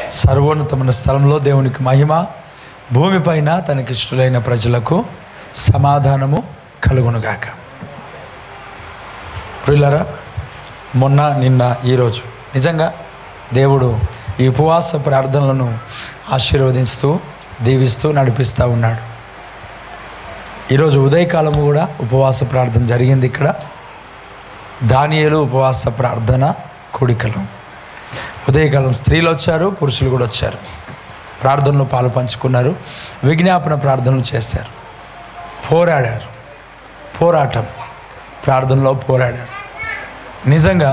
సర్వోన్నతమైన స్థలంలో దేవునికి మహిమ భూమిపైన తనకిష్టులైన ప్రజలకు సమాధానము కలుగునుగాక ప్రియులరా మొన్న నిన్న ఈరోజు నిజంగా దేవుడు ఈ ఉపవాస ప్రార్థనలను ఆశీర్వదిస్తూ దీవిస్తూ నడిపిస్తూ ఉన్నాడు ఈరోజు ఉదయకాలము కూడా ఉపవాస ప్రార్థన జరిగింది ఇక్కడ దానియేలు ఉపవాస ప్రార్థన కూడికలు ఉదయకాలం స్త్రీలు వచ్చారు పురుషులు కూడా వచ్చారు ప్రార్థనలో పాలు పంచుకున్నారు విజ్ఞాపన ప్రార్థనలు చేశారు పోరాడారు పోరాటం ప్రార్థనలో పోరాడారు నిజంగా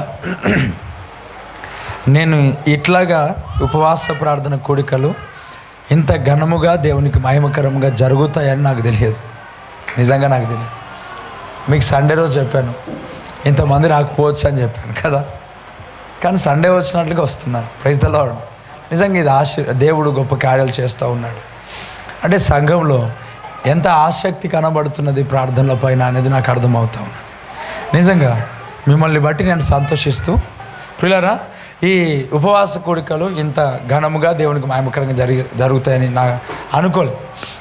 నేను ఇట్లాగా ఉపవాస ప్రార్థన కూడికలు ఇంత ఘనముగా దేవునికి మహిమకరంగా జరుగుతాయని నాకు తెలియదు నిజంగా నాకు తెలియదు మీకు సండే రోజు చెప్పాను ఇంతమంది రాకపోవచ్చు అని చెప్పాను కదా కానీ సండే వచ్చినట్లుగా వస్తున్నారు ప్రైజ్ ద లార్డ్ నిజంగా ఇది ఆశ దేవుడు గొప్ప కార్యాలు చేస్తూ ఉన్నాడు అంటే సంఘంలో ఎంత ఆసక్తి కనబడుతున్నది ప్రార్థనల పైన అనేది నాకు అర్థమవుతా ఉన్నది నిజంగా మిమ్మల్ని బట్టి నేను సంతోషిస్తూ ప్రియులరా ఈ ఉపవాస కోరికలు ఇంత ఘనముగా దేవునికి మహిమకరంగా జరిగి జరుగుతాయని నా అనుకోలేదు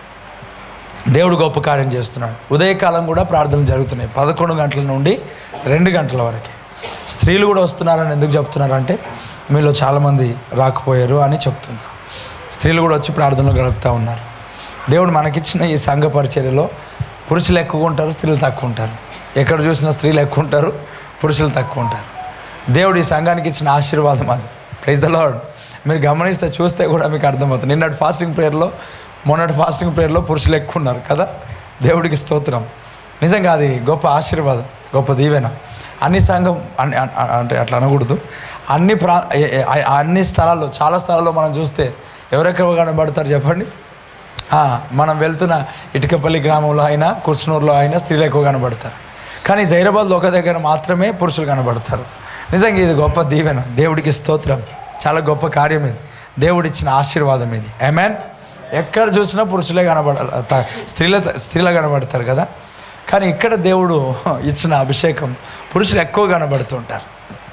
దేవుడు గొప్ప కార్యం చేస్తున్నాడు ఉదయకాలం కూడా ప్రార్థనలు జరుగుతున్నాయి పదకొండు గంటల నుండి రెండు గంటల వరకు స్త్రీలు కూడా వస్తున్నారని ఎందుకు చెప్తున్నారంటే మీలో చాలామంది రాకపోయారు అని చెప్తున్నారు స్త్రీలు కూడా వచ్చి ప్రార్థనలు గడుపుతూ ఉన్నారు దేవుడు మనకిచ్చిన ఈ సంఘ పరిచర్యలో పురుషులు ఎక్కువ ఉంటారు స్త్రీలు తక్కువ ఉంటారు ఎక్కడ చూసినా స్త్రీలు ఎక్కువ ఉంటారు పురుషులు తక్కువ ఉంటారు దేవుడు ఈ సంఘానికి ఇచ్చిన ఆశీర్వాదం అది ప్రైజ్ ద లార్డ్ మీరు గమనిస్తే చూస్తే కూడా మీకు అర్థమవుతుంది నిన్నటి ఫాస్టింగ్ ప్రేయర్లో మొన్నటి ఫాస్టింగ్ ప్రేయర్లో పురుషులు ఎక్కువ ఉన్నారు కదా దేవుడికి స్తోత్రం నిజంగా అది గొప్ప ఆశీర్వాదం గొప్ప దీవెన అన్ని సంఘం అన్ని అన్- అన్- అంటే అట్లా అనకూడదు అన్ని ప్రా ఏ- ఏ- ఆ- అన్ని స్థలాల్లో చాలా స్థలాల్లో మనం చూస్తే ఎవరెక్కడ కనబడతారు చెప్పండి ఆ, మనం వెళ్తున్న ఇటుకపల్లి గ్రామంలో అయినా కుర్సునూరులో అయినా స్త్రీలు ఎక్కువ కనబడతారు కానీ జైరాబాద్లో ఒక దగ్గర మాత్రమే పురుషులు కనబడతారు నిజంగా ఇది గొప్ప దీవెన దేవుడికి స్తోత్రం చాలా గొప్ప కార్యం ఇది దేవుడిచ్చిన ఆశీర్వాదం ఇది ఎమెన్ ఎక్కడ చూసినా పురుషులే కనబడ త- స్త్రీల స్త్రీలే కనబడతారు కదా కానీ ఇక్కడ దేవుడు ఇచ్చిన అభిషేకం పురుషులు ఎక్కువ కనబడుతుంటారు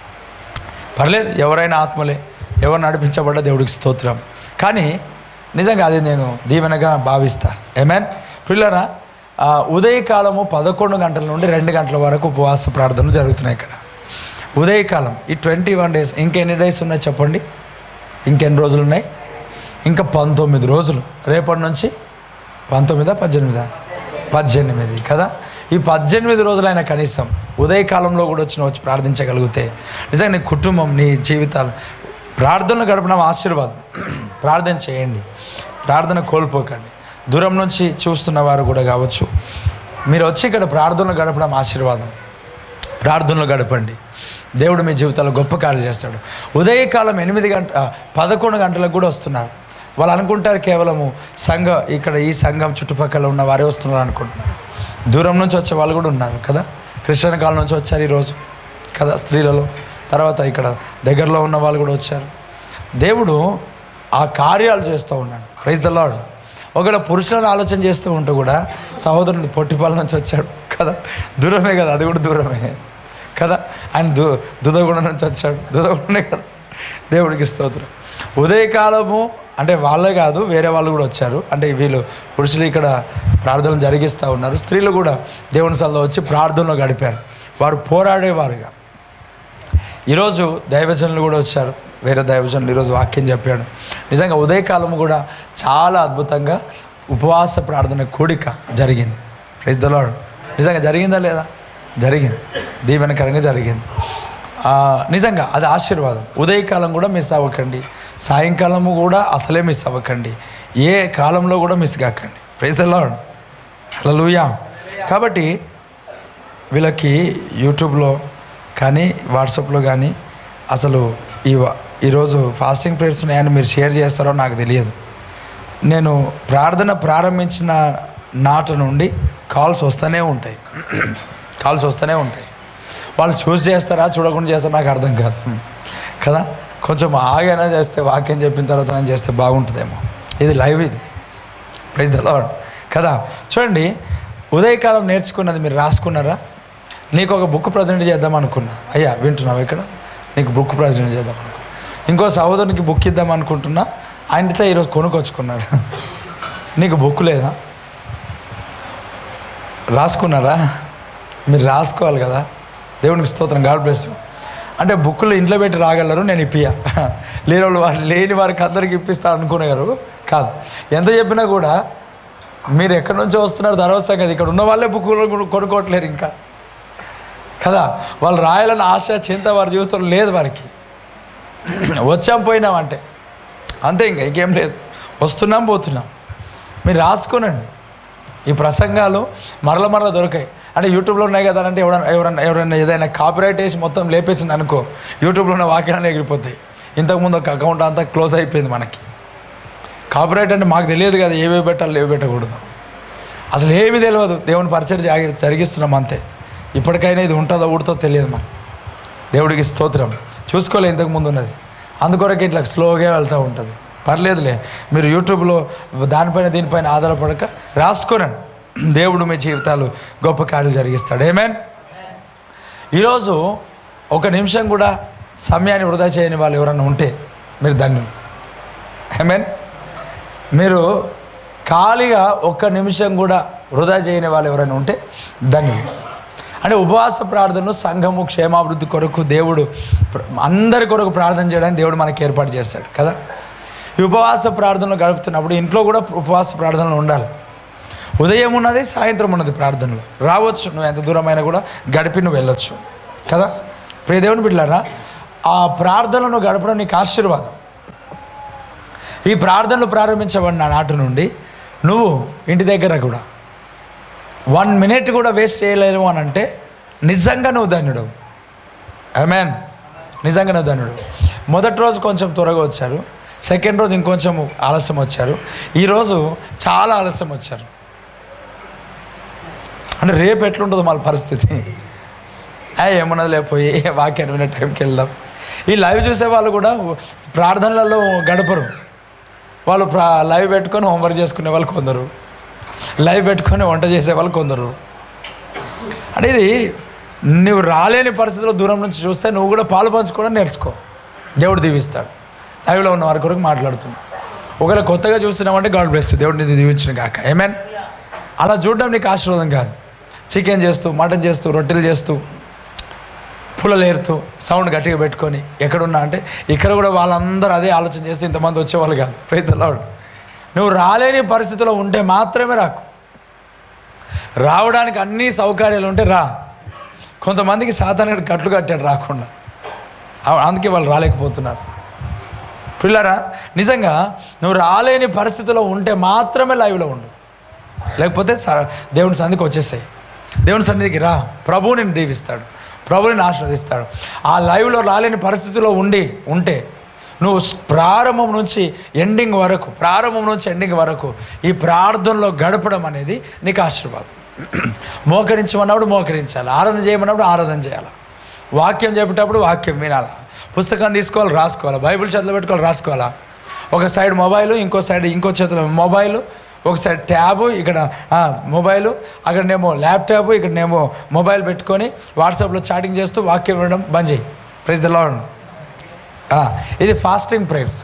పర్లేదు ఎవరైనా ఆత్మలే ఎవరు నడిపించబడ్డ దేవుడికి స్తోత్రం కానీ నిజంగా అది నేను దీవెనగా భావిస్తా ఏమేన్ పిల్లరా ఆ, ఉదయకాలము పదకొండు గంటల నుండి రెండు గంటల వరకు ఉపవాస ప్రార్థనలు జరుగుతున్నాయి ఇక్కడ ఉదయకాలం ఈ ట్వంటీ వన్ డేస్ ఇంకెన్ని డేస్ ఉన్నాయి చెప్పండి ఇంకెన్ని రోజులు ఉన్నాయి ఇంకా పంతొమ్మిది రోజులు రేపటి నుంచి పంతొమ్మిదా పద్దెనిమిదా పద్దెనిమిది కదా ఈ పద్దెనిమిది రోజులైన కనీసం ఉదయకాలంలో కూడా వచ్చిన వచ్చి ప్రార్థించగలిగితే నిజంగా నీ కుటుంబం నీ జీవితాలు ప్రార్థనలు గడపడం ఆశీర్వాదం ప్రార్థన చేయండి ప్రార్థన కోల్పోకండి దూరం నుంచి చూస్తున్న వారు కూడా కావచ్చు మీరు వచ్చి ఇక్కడ ప్రార్థనలు గడపడం ఆశీర్వాదం ప్రార్థనలు గడపండి దేవుడు మీ జీవితాల్లో గొప్ప కార్యాలు చేస్తాడు ఉదయకాలం ఎనిమిది గంట ఆ, పదకొండు గంటలకు కూడా వస్తున్నారు వాళ్ళు అనుకుంటారు కేవలము సంఘ ఇక్కడ ఈ సంఘం చుట్టుపక్కల ఉన్న వారే వస్తున్నారు అనుకుంటున్నారు దూరం నుంచి వచ్చే వాళ్ళు కూడా ఉన్నారు కదా క్రిస్టియన్ కాలం నుంచి వచ్చారు ఈరోజు కదా స్త్రీలలో తర్వాత ఇక్కడ దగ్గరలో ఉన్న వాళ్ళు కూడా వచ్చారు దేవుడు ఆ కార్యాలు చేస్తూ ఉన్నాడు ప్రైజ్ ద లార్డ్ ఒకవేళ పురుషులను ఆలోచన చేస్తూ ఉంటూ కూడా సహోదరుడు పొట్టిపాల నుంచి వచ్చాడు కదా దూరమే కదా అది కూడా దూరమే కదా ఆయన దు దుదగూడ నుంచి వచ్చాడు దుదగూడనే కదా దేవుడికి స్తోత్రం ఉదయకాలము అంటే వాళ్ళే కాదు వేరే వాళ్ళు కూడా వచ్చారు అంటే వీళ్ళు పురుషులు ఇక్కడ ప్రార్థనలు జరిగిస్తూ ఉన్నారు స్త్రీలు కూడా దేవుని సల్లో వచ్చి ప్రార్థనలో గడిపారు వారు పోరాడేవారుగా ఈరోజు దైవజనులు కూడా వచ్చారు వేరే దైవజనులు ఈరోజు వాక్యం చెప్పాడు నిజంగా ఉదయకాలం కూడా చాలా అద్భుతంగా ఉపవాస ప్రార్థన కూడిక జరిగింది ప్రైజ్ ద లార్డ్ నిజంగా జరిగిందా లేదా జరిగింది దీవెనకరంగా జరిగింది ఆ, నిజంగా అది ఆశీర్వాదం ఉదయకాలం కూడా మిస్ అవ్వకండి సాయంకాలము కూడా అసలే మిస్ అవ్వకండి ఏ కాలంలో కూడా మిస్ కాకండి ప్రైజ్ ద లార్డ్ హల్లెలూయా కాబట్టి వీళ్ళకి యూట్యూబ్లో కానీ వాట్సాప్లో కానీ అసలు ఈ వ- ఈరోజు ఫాస్టింగ్ ప్రేయర్స్ ఉన్నాయని మీరు షేర్ చేస్తారో నాకు తెలియదు నేను ప్రార్థన ప్రారంభించిన నాటి నుండి కాల్స్ వస్తూనే ఉంటాయి కాల్స్ వస్తూనే ఉంటాయి వాళ్ళు చూస్ చేస్తారా చూడకుండా చేస్తారా నాకు అర్థం కాదు కదా కొంచెం ఆగైనా చేస్తే వాక్యం చెప్పిన తర్వాత నేను చేస్తే బాగుంటుందేమో ఇది లైవ్ ఇది ప్రైజ్ ద లార్డ్ కదా చూడండి ఉదయకాలం నేర్చుకున్నది మీరు రాసుకున్నారా నీకు ఒక బుక్ ప్రజెంట్ చేద్దాం అనుకున్నా అయ్యా వింటున్నావు ఇక్కడ నీకు బుక్ ప్రజెంట్ చేద్దాం అనుకున్నా ఇంకో సహోదరునికి బుక్ ఇద్దాం అనుకుంటున్నా ఆయన ఇట్లా ఈరోజు కొనుక్కొచ్చుకున్నాడు నీకు బుక్ లేదా రాసుకున్నారా మీరు రాసుకోవాలి కదా దేవునికి స్తోత్రం గాడ్ బ్లెస్ యూ. అంటే బుక్కులు ఇంట్లో పెట్టి రాగలరు నేను ఇప్పియ లేని వాళ్ళు వారు లేని వారికి అందరికి ఇప్పిస్తా అనుకునేవారు కాదు ఎంత చెప్పినా కూడా మీరు ఎక్కడి నుంచో వస్తున్నారు తర్వాత సంగతి ఇక్కడ ఉన్న వాళ్ళే బుక్కులు కొను- కొనుక్కోవట్లేరు ఇంకా కదా వాళ్ళు రాయాలని ఆశ చింత వారి జీవితంలో లేదు వారికి వచ్చాం పోయినాం అంటే అంతే ఇంకా ఇంకేం లేదు వస్తున్నాం పోతున్నాం మీరు రాసుకోనండి ఈ ప్రసంగాలు మరల మరల దొరికాయి అంటే యూట్యూబ్లో ఉన్నాయి కదా అంటే ఎవరన్నా ఎవరన్నా ఎవరైనా ఏదైనా కాపీరైట్ వేసి మొత్తం లేపేసింది అనుకో యూట్యూబ్లో ఉన్న వాక్యాలు ఎగిరిపోతాయి ఇంతకుముందు ఒక అకౌంట్ అంతా క్లోజ్ అయిపోయింది మనకి కాపీరైట్ అంటే మాకు తెలియదు కదా ఏవేవి పెట్టాలి ఏవి పెట్టకూడదు అసలు ఏమీ తెలియదు దేవుని పరిచయం జాగి- జరిగిస్తున్నాం అంతే ఇప్పటికైనా ఇది ఉంటుందో ఉడుతో తెలియదు మాకు దేవుడికి స్తోత్రం చూసుకోలే ఇంతకు ముందు ఉన్నది అందుకొరకు ఇట్లా స్లోగా వెళ్తూ ఉంటుంది పర్లేదులే మీరు యూట్యూబ్లో దానిపైన దీనిపైన ఆధారపడక రాసుకోనండి దేవుడు మీ జీవితాలు గొప్ప కార్యాలు జరిగిస్తాడు ఏమేన్ ఈరోజు ఒక నిమిషం కూడా సమయాన్ని వృధా చేయని వాళ్ళు ఎవరైనా ఉంటే మీరు ధన్యులు ఐమీన్ మీరు ఖాళీగా ఒక్క నిమిషం కూడా వృధా చేయని వాళ్ళు ఎవరైనా ఉంటే ధన్యులు అంటే ఉపవాస ప్రార్థనలు సంఘము క్షేమాభివృద్ధి కొరకు దేవుడు ప్ర- అందరి కొరకు ప్రార్థన చేయడానికి దేవుడు మనకి ఏర్పాటు చేస్తాడు కదా ఈ ఉపవాస ప్రార్థనలు గడుపుతున్నప్పుడు ఇంట్లో కూడా ఉపవాస ప్రార్థనలు ఉండాలి ఉదయం ఉన్నది సాయంత్రం ఉన్నది ప్రార్థనలు రావచ్చు నువ్వు ఎంత దూరమైనా కూడా గడిపి నువ్వు వెళ్ళొచ్చు కదా ప్రియ దేవుని బిడ్డారా ఆ ప్రార్థనలను గడపడం నీకు ఆశీర్వాదం ఈ ప్రార్థనలు ప్రారంభించబడిన నాటి నుండి నువ్వు ఇంటి దగ్గర కూడా వన్ మినిట్ కూడా వేస్ట్ చేయలేవు అని అంటే నిజంగా నువ్వు ధన్యుడు ఐ నిజంగా నువ్వు ధన్యుడు మొదటి రోజు కొంచెం త్వరగా వచ్చారు సెకండ్ రోజు ఇంకొంచెం ఆలస్యం వచ్చారు ఈరోజు చాలా ఆలస్యం వచ్చారు అంటే రేపు ఎట్లుంటుందో మన పరిస్థితి ఏ ఏమున్నది లేకపోయి వాక్యాన్ని వినే టైంకి వెళ్దాం ఈ లైవ్ చూసే వాళ్ళు కూడా ప్రార్థనలలో గడపరు వాళ్ళు ప్రా లైవ్ పెట్టుకొని హోంవర్క్ చేసుకునే వాళ్ళు కొందరు లైవ్ పెట్టుకొని వంట చేసే వాళ్ళు కొందరు అంటే ఇది నువ్వు రాలేని పరిస్థితిలో దూరం నుంచి చూస్తే నువ్వు కూడా పాలు పంచుకోవడం నేర్చుకో దేవుడు దీవిస్తాడు లైవ్లో ఉన్న వారి కొరకు మాట్లాడుతున్నా ఒకవేళ కొత్తగా చూస్తున్నామంటే గాడ్ బ్లెస్ దేవుడు నీది దీవించిన కాక ఏమేన్ అలా చూడడం నీకు ఆశీర్వాదం కాదు చికెన్ చేస్తూ మటన్ చేస్తూ రొట్టెలు చేస్తూ పుల్లలు ఏరుతూ సౌండ్ గట్టిగా పెట్టుకొని ఎక్కడున్నా అంటే ఇక్కడ కూడా వాళ్ళందరూ అదే ఆలోచన చేస్తే ఇంతమంది వచ్చేవాళ్ళు కాదు ప్రైజ్ ద లార్డ్ నువ్వు రాలేని పరిస్థితిలో ఉంటే మాత్రమే రాకు రావడానికి అన్ని సౌకర్యాలు ఉంటే రా కొంతమందికి సాధారణ కట్లు కట్టాడు రాకుండా అవ- అందుకే వాళ్ళు రాలేకపోతున్నారు పిల్లరా నిజంగా నువ్వు రాలేని పరిస్థితిలో ఉంటే మాత్రమే లైవ్లో ఉండు లేకపోతే స- దేవుని సన్నిధికి వచ్చేసాయి దేవుని సన్నిధికి రా ప్రభువు నేను దీవిస్తాడు ప్రభువుని ఆశ్రదిస్తాడు ఆ లైవ్లో రాలేని పరిస్థితిలో ఉండి ఉంటే నువ్వు స్- ప్రారంభం నుంచి ఎండింగ్ వరకు ప్రారంభం నుంచి ఎండింగ్ వరకు ఈ ప్రార్థనలో గడపడం అనేది నీకు ఆశీర్వాదం మోకరించమన్నప్పుడు మోకరించాలి ఆరాధన చేయమన్నప్పుడు ఆరాధన చేయాలి వాక్యం చెప్పేటప్పుడు వాక్యం వినాలా పుస్తకం తీసుకోవాలి రాసుకోవాలి బైబిల్ చేతిలో పెట్టుకోవాలి రాసుకోవాలా ఒక సైడ్ మొబైల్ ఇంకో సైడ్ ఇంకో చేతిలో మొబైల్ ఒక సైడ్ ట్యాబ్ ఇక్కడ ఆ, మొబైల్ అక్కడనేమో ల్యాప్టాప్ ఇక్కడనేమో మొబైల్ పెట్టుకొని వాట్సాప్లో చాటింగ్ చేస్తూ వాక్యం వినడం బంద్ చేయి ప్రైజ్ ద లాడ్ ఇది ఫాస్టింగ్ ప్రేయర్స్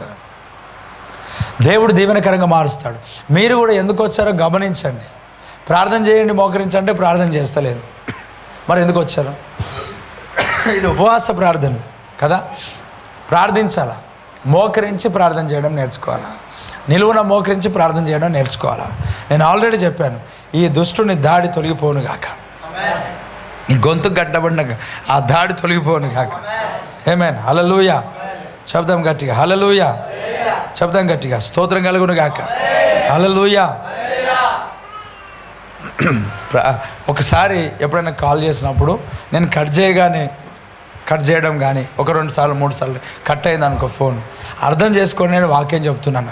దేవుడు దీవెనకరంగా మారుస్తాడు మీరు కూడా ఎందుకు వచ్చారో గమనించండి ప్రార్థన చేయండి మోకరించంటే ప్రార్థన చేస్తలేదు మరి ఎందుకు వచ్చారు ఇది ఉపవాస ప్రార్థనలు కదా ప్రార్థించాలా మోకరించి ప్రార్థన చేయడం నేర్చుకోవాలా నిలువున మోకరించి ప్రార్థన చేయడం నేర్చుకోవాలా నేను ఆల్రెడీ చెప్పాను ఈ దుష్టుని దాడి తొలగిపోను గాక ఈ గొంతు గడ్డబడిన ఆ దాడి తొలగిపోను గాక ఏమేన్ హలలుయ శబ్దం గట్టిగా హలలుయ శబ్దం గట్టిగా స్తోత్రం కలుగును గాక హలలుయ ప్ర- ఒకసారి ఎప్పుడైనా కాల్ చేసినప్పుడు నేను కట్ చేయగానే కట్ చేయడం కానీ ఒక రెండు సార్లు మూడు సార్లు కట్ అయింది అనుకో ఫోన్ అర్థం చేసుకొని నేను వాక్యం చెప్తున్నాను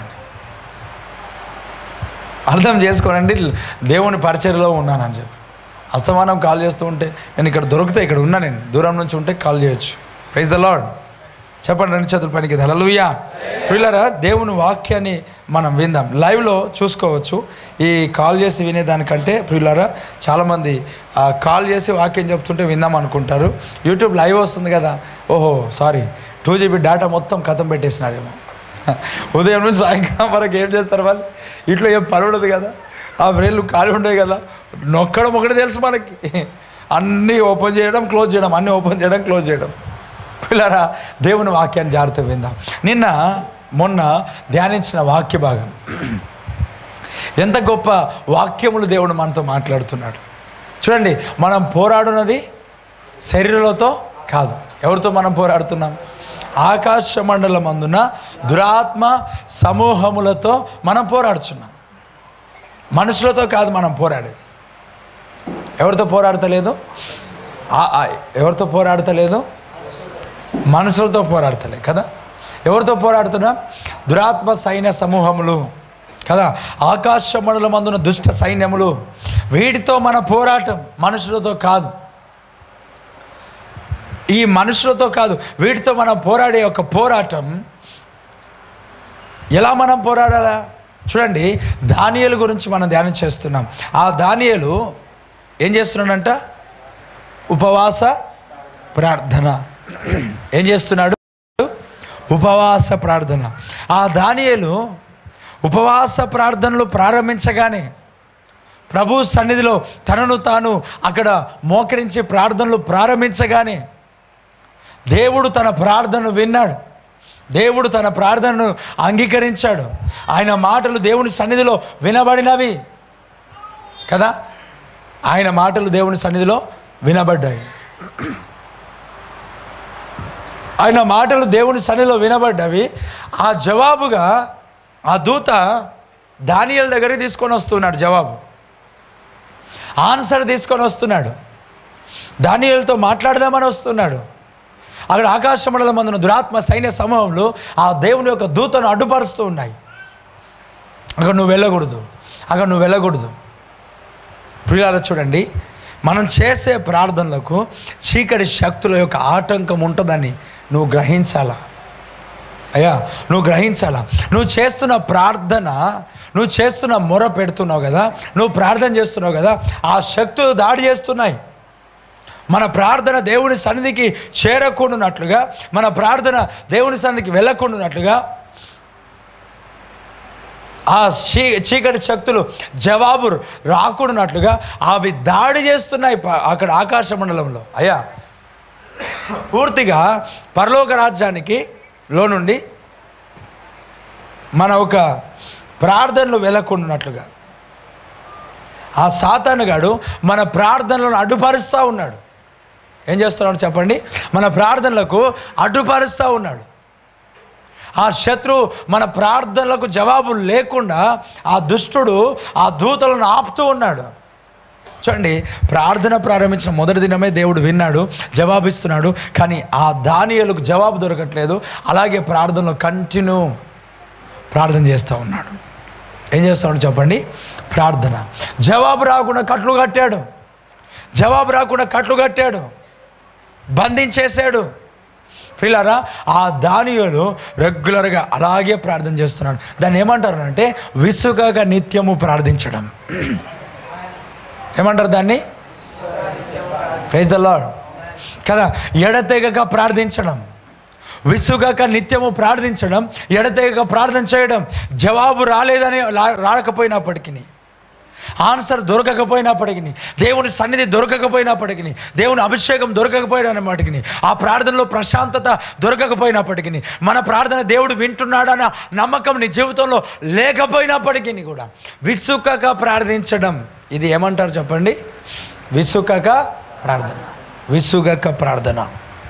అర్థం చేసుకోనండి దేవుని పరిచర్యలో ఉన్నానని చెప్పి అస్తమానం కాల్ చేస్తూ ఉంటే నేను ఇక్కడ దొరికితే ఇక్కడ ఉన్నా నేను దూరం నుంచి ఉంటే కాల్ చేయొచ్చు ప్రైజ్ ద లాడ్ చెప్పండి రెండు చేతుల పనికి హలలుయా పిల్లరా దేవుని వాక్యాన్ని మనం విందాం లైవ్లో చూసుకోవచ్చు ఈ కాల్ చేసి వినేదానికంటే ప్రియులారా చాలామంది ఆ, కాల్ చేసి వాక్యం చెప్తుంటే విందాం అనుకుంటారు యూట్యూబ్ లైవ్ వస్తుంది కదా ఓహో సారీ టూ జీబీ డేటా మొత్తం కథం పెట్టేసినారేమో ఉదయం నుంచి సాయంకాలం వరకు ఏం చేస్తారు వాళ్ళు ఇట్లా ఏం పని ఉండదు కదా ఆ బ్రెయిన్లు ఖాళీ ఉండవు కదా నొక్కడం ఒకటి తెలుసు మనకి అన్నీ ఓపెన్ చేయడం క్లోజ్ చేయడం అన్నీ ఓపెన్ చేయడం క్లోజ్ చేయడం పిల్లరా దేవుని వాక్యాన్ని జాగ్రత్త విందాం నిన్న మొన్న ధ్యానించిన వాక్య భాగం ఎంత గొప్ప వాక్యములు దేవుడు మనతో మాట్లాడుతున్నాడు చూడండి మనం పోరాడున్నది శరీరాలతో కాదు ఎవరితో మనం పోరాడుతున్నాం ఆకాశ మండలం అందున దురాత్మ సమూహములతో మనం పోరాడుతున్నాం మనుషులతో కాదు మనం పోరాడేది ఎవరితో పోరాడతలేదు ఆ- ఆ- ఎవరితో పోరాడతలేదు మనుషులతో పోరాడతలే కదా ఎవరితో పోరాడుతున్నా దురాత్మ సైన్య సమూహములు కదా ఆకాశ మండలం అందున దుష్ట సైన్యములు వీటితో మన పోరాటం మనుషులతో కాదు ఈ మనుషులతో కాదు వీటితో మనం పోరాడే ఒక పోరాటం ఎలా మనం పోరాడాలా చూడండి దానియలు గురించి మనం ధ్యానం చేస్తున్నాం ఆ దానియలు ఏం చేస్తున్నాడంట ఉపవాస ప్రార్థన ఏం చేస్తున్నాడు ఉపవాస ప్రార్థన ఆ దానియలు ఉపవాస ప్రార్థనలు ప్రారంభించగానే ప్రభు సన్నిధిలో తనను తాను అక్కడ మోకరించి ప్రార్థనలు ప్రారంభించగానే దేవుడు తన ప్రార్థనను విన్నాడు దేవుడు తన ప్రార్థనను అంగీకరించాడు ఆయన మాటలు దేవుని సన్నిధిలో వినబడినవి కదా ఆయన మాటలు దేవుని సన్నిధిలో వినబడ్డాయి ఆయన మాటలు దేవుని సన్నిధిలో వినబడ్డవి ఆ జవాబుగా ఆ దూత దానియల దగ్గరికి తీసుకొని వస్తున్నాడు జవాబు ఆన్సర్ తీసుకొని వస్తున్నాడు దానియలతో మాట్లాడదామని వస్తున్నాడు అక్కడ ఆకాశ మండలం మందున దురాత్మ సైన్య సమూహంలో ఆ దేవుని యొక్క దూతను అడ్డుపరుస్తూ ఉన్నాయి అక్కడ నువ్వు వెళ్ళకూడదు అక్కడ నువ్వు వెళ్ళకూడదు ప్రియాల చూడండి మనం చేసే ప్రార్థనలకు చీకటి శక్తుల యొక్క ఆటంకం ఉంటుందని నువ్వు గ్రహించాలా అయ్యా నువ్వు గ్రహించాలా నువ్వు చేస్తున్న ప్రార్థన నువ్వు చేస్తున్న మొర పెడుతున్నావు కదా నువ్వు ప్రార్థన చేస్తున్నావు కదా ఆ శక్తులు దాడి చేస్తున్నాయి మన ప్రార్థన దేవుని సన్నిధికి చేరకుండానట్లుగా మన ప్రార్థన దేవుని సన్నిధికి వెళ్ళకుండానట్లుగా ఆ చీ చీకటి శక్తులు జవాబు రాకూడనట్లుగా అవి దాడి చేస్తున్నాయి ప- అక్కడ ఆకాశ మండలంలో అయ్యా పూర్తిగా పరలోక రాజ్యానికి లో నుండి మన ఒక ప్రార్థనలు వెళ్ళకుండానట్లుగా ఆ సాతానుగాడు మన ప్రార్థనలను అడ్డుపరుస్తూ ఉన్నాడు ఏం చేస్తున్నాడు చెప్పండి మన ప్రార్థనలకు అడ్డుపరుస్తూ ఉన్నాడు ఆ శత్రువు మన ప్రార్థనలకు జవాబు లేకుండా ఆ దుష్టుడు ఆ దూతలను ఆపుతూ ఉన్నాడు చూడండి ప్రార్థన ప్రారంభించిన మొదటి దినమే దేవుడు విన్నాడు జవాబిస్తున్నాడు కానీ ఆ దానియలకు జవాబు దొరకట్లేదు అలాగే ప్రార్థనలో కంటిన్యూ ప్రార్థన చేస్తూ ఉన్నాడు ఏం చేస్తాడు చెప్పండి ప్రార్థన జవాబు రాకుండా కట్లు కట్టాడు జవాబు రాకుండా కట్లు కట్టాడు బంధించేశాడు ప్రిలారా ఆ దానియులు రెగ్యులర్గా అలాగే ప్రార్థన చేస్తున్నాడు దాన్ని ఏమంటారు అంటే విసుగగా నిత్యము ప్రార్థించడం ఏమంటారు దాన్ని ప్రైజ్ ద లాడ్ కదా ఎడతెగక ప్రార్థించడం విసుగక నిత్యము ప్రార్థించడం ఎడతెగక ప్రార్థన చేయడం జవాబు రాలేదని లా- రాకపోయినప్పటికీ ఆన్సర్ దొరకకపోయినప్పటికీ దేవుని సన్నిధి దొరకకపోయినప్పటికీ దేవుని అభిషేకం దొరకకపోయినప్పటికీ ఆ ప్రార్థనలో ప్రశాంతత దొరకకపోయినప్పటికీ మన ప్రార్థన దేవుడు వింటున్నాడన్న నమ్మకం నీ జీవితంలో లేకపోయినప్పటికీ కూడా విసుకక ప్రార్థించడం ఇది ఏమంటారు చెప్పండి విసుకక ప్రార్థన విసుగక ప్రార్థన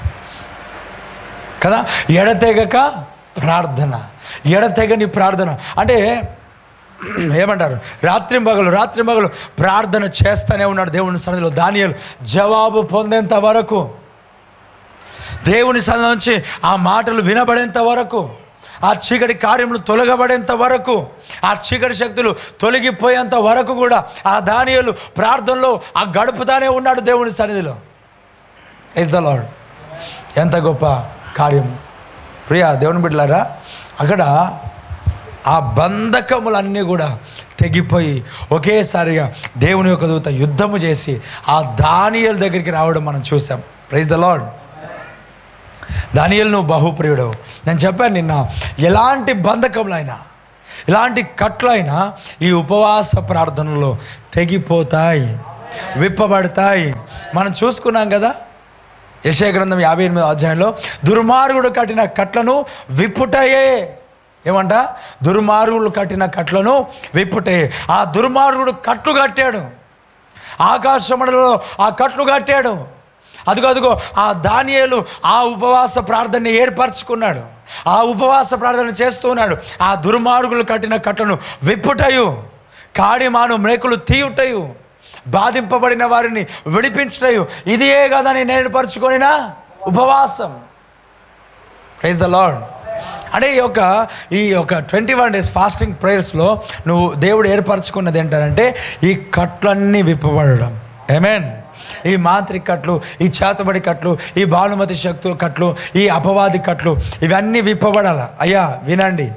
కదా ఎడతెగక ప్రార్థన ఎడతెగని ప్రార్థన అంటే ఏమంటారు రాత్రి మగలు రాత్రి మగలు ప్రార్థన చేస్తూనే ఉన్నాడు దేవుని సన్నిధిలో దానియలు జవాబు పొందేంత వరకు దేవుని సన్నిధి నుంచి ఆ మాటలు వినబడేంత వరకు ఆ చీకటి కార్యములు తొలగబడేంత వరకు ఆ చీకటి శక్తులు తొలగిపోయేంత వరకు కూడా ఆ దానియలు ప్రార్థనలో ఆ గడుపుతానే ఉన్నాడు దేవుని సన్నిధిలో ఇస్ ద లాడ్ ఎంత గొప్ప కార్యం ప్రియా దేవుని బిడ్డలారా అక్కడ ఆ బంధకములన్నీ కూడా తెగిపోయి ఒకేసారిగా దేవుని యొక్క దూత యుద్ధము చేసి ఆ దానియల దగ్గరికి రావడం మనం చూసాం ప్రైజ్ ద లాడ్ దానియలు నువ్వు బహుప్రియుడు నేను చెప్పాను నిన్న ఎలాంటి బంధకంలో అయినా ఎలాంటి కట్లైనా ఈ ఉపవాస ప్రార్థనలో తెగిపోతాయి విప్పబడతాయి మనం చూసుకున్నాం కదా యశయ గ్రంథం యాభై ఎనిమిది అధ్యాయంలో దుర్మార్గుడు కట్టిన కట్లను విప్పుటయే ఏమంట దుర్మార్గుడు కట్టిన కట్లను విప్పుటయే ఆ దుర్మార్గుడు కట్లు కట్టాడు ఆకాశమండలో ఆ కట్లు కట్టాడు అదిగో అదిగో ఆ దానియేలు ఆ ఉపవాస ప్రార్థనని ఏర్పరచుకున్నాడు ఆ ఉపవాస ప్రార్థన చేస్తూ ఉన్నాడు ఆ దుర్మార్గులు కట్టిన కట్లను విప్పుటయు కాడిమాను మేకులు తీయుటయు బాధింపబడిన వారిని విడిపించటయు ఇదియే కదని నేను పరుచుకొనినా ఉపవాసం ప్రైజ్ ద లార్డ్ అంటే ఈ యొక్క ఈ యొక్క ట్వంటీ వన్ డేస్ ఫాస్టింగ్ ప్రేయర్స్లో నువ్వు దేవుడు ఏర్పరచుకున్నది ఏంటంటే ఈ కట్లన్నీ విప్పబడడం ఏమేన్ ఈ మాంత్రిక కట్లు ఈ చేతబడి కట్లు ఈ భానుమతి శక్తుల కట్లు ఈ అపవాది కట్లు ఇవన్నీ విప్పబడాల అయ్యా వినండి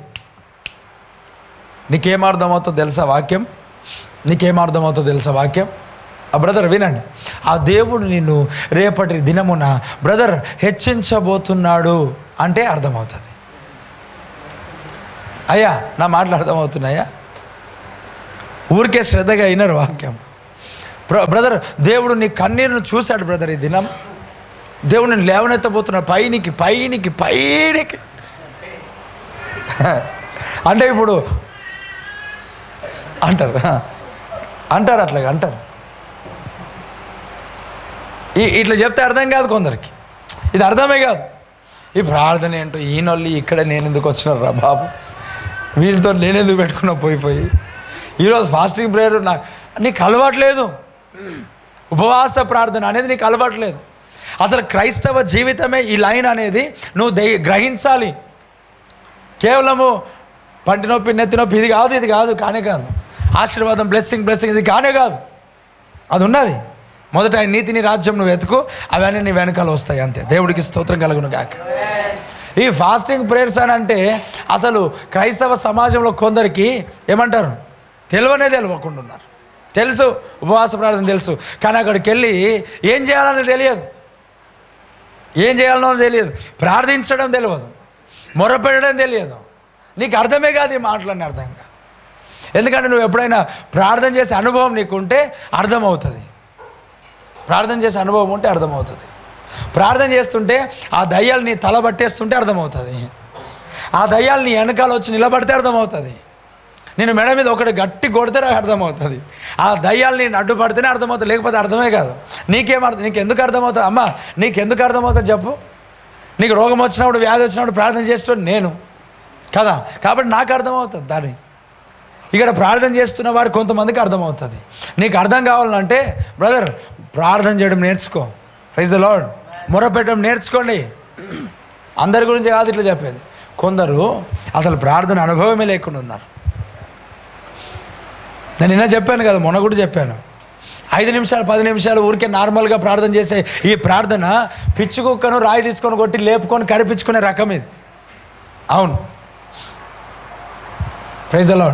నీకేం అర్థమవుతుందో తెలుసా వాక్యం నీకేం అర్థమవుతుందో తెలుసా వాక్యం ఆ బ్రదర్ వినండి ఆ దేవుడు నిన్ను రేపటి దినమున బ్రదర్ హెచ్చించబోతున్నాడు అంటే అర్థమవుతుంది అయ్యా నా మాటలు అర్థమవుతున్నాయా ఊరికే శ్రద్ధగా అయినారు వాక్యం బ్ర- బ్రదర్ దేవుడు నీ కన్నీరును చూశాడు బ్రదర్ ఈ దినం దేవుడు నేను లేవనెత్తబోతున్నాడు పైనికి పైనికి పైనికి అంటే ఇప్పుడు అంటారు అంటారు అట్లాగా అంటారు ఈ ఇట్లా చెప్తే అర్థం కాదు కొందరికి ఇది అర్థమే కాదు ఈ ప్రార్థన ఏంటో ఈయనొల్లి ఇక్కడ నేను ఎందుకు వచ్చినారు రా బాబు వీళ్ళతో నేను ఎందుకు పెట్టుకున్నా పోయి పోయి ఈరోజు ఫాస్టింగ్ ప్రేయర్ నా నీకు అలవాట్లేదు ఉపవాస ప్రార్థన అనేది నీకు అలవాట్లేదు అసలు క్రైస్తవ జీవితమే ఈ లైన్ అనేది నువ్వు దై గ్రహించాలి కేవలము పంటి నొప్పి నెత్తి నొప్పి ఇది కాదు ఇది కాదు కానే కాదు ఆశీర్వాదం బ్లెస్సింగ్ బ్లెస్సింగ్ ఇది కానే కాదు అది ఉన్నది మొదట ఆయన నీతిని రాజ్యం నువ్వు వెతుకు అవన్నీ నీ వెనకాల వస్తాయి అంతే దేవుడికి స్తోత్రం కలుగును గాక ఈ ఫాస్టింగ్ ప్రేయర్స్ అని అంటే అసలు క్రైస్తవ సమాజంలో కొందరికి ఏమంటారు తెలివనే తెలియకుండా ఉన్నారు తెలుసు ఉపవాస ప్రార్థన తెలుసు కానీ అక్కడికి వెళ్ళి ఏం చేయాలని తెలియదు ఏం చేయాలనో తెలియదు ప్రార్థించడం తెలియదు మొరపెట్టడం తెలియదు నీకు అర్థమే కాదు ఈ మాటలన్నీ అర్థం కాదు ఎందుకంటే నువ్వు ఎప్పుడైనా ప్రార్థన చేసే అనుభవం నీకుంటే అర్థమవుతుంది ప్రార్థన చేసే అనుభవం ఉంటే అర్థమవుతుంది ప్రార్థన చేస్తుంటే ఆ దయ్యాలు నీ తల పట్టేస్తుంటే అర్థమవుతుంది ఆ దయ్యాలు నీ వెనకాల వచ్చి నిలబడితే అర్థమవుతుంది నేను మెడ మీద ఒకటి గట్టి కొడితే నాకు అర్థమవుతుంది ఆ దయ్యాలు నేను అడ్డుపడితేనే అర్థమవుతుంది లేకపోతే అర్థమే కాదు నీకేం అర్థం నీకు ఎందుకు అర్థమవుతుంది అమ్మా నీకు ఎందుకు అర్థమవుతుంది చెప్పు నీకు రోగం వచ్చినప్పుడు వ్యాధి వచ్చినప్పుడు ప్రార్థన చేసేటోడు నేను కదా కాబట్టి నాకు అర్థమవుతుంది దాని ఇక్కడ ప్రార్థన చేస్తున్న వారు కొంతమందికి అర్థమవుతుంది నీకు అర్థం కావాలంటే బ్రదర్ ప్రార్థన చేయడం నేర్చుకో ప్రైజ్ ద లార్డ్ మొరపెట్టడం నేర్చుకోండి అందరి గురించి కాదు ఇట్లా చెప్పేది కొందరు అసలు ప్రార్థన అనుభవమే లేకుండా ఉన్నారు నేను నిన్న చెప్పాను కదా మొన్న కూడా చెప్పాను ఐదు నిమిషాలు పది నిమిషాలు ఊరికే నార్మల్గా ప్రార్థన చేసే ఈ ప్రార్థన పిచ్చి కుక్కను రాయి తీసుకొని కొట్టి లేపుకొని కరిపించుకునే రకం ఇది అవును ప్రైజ్ అలాడ్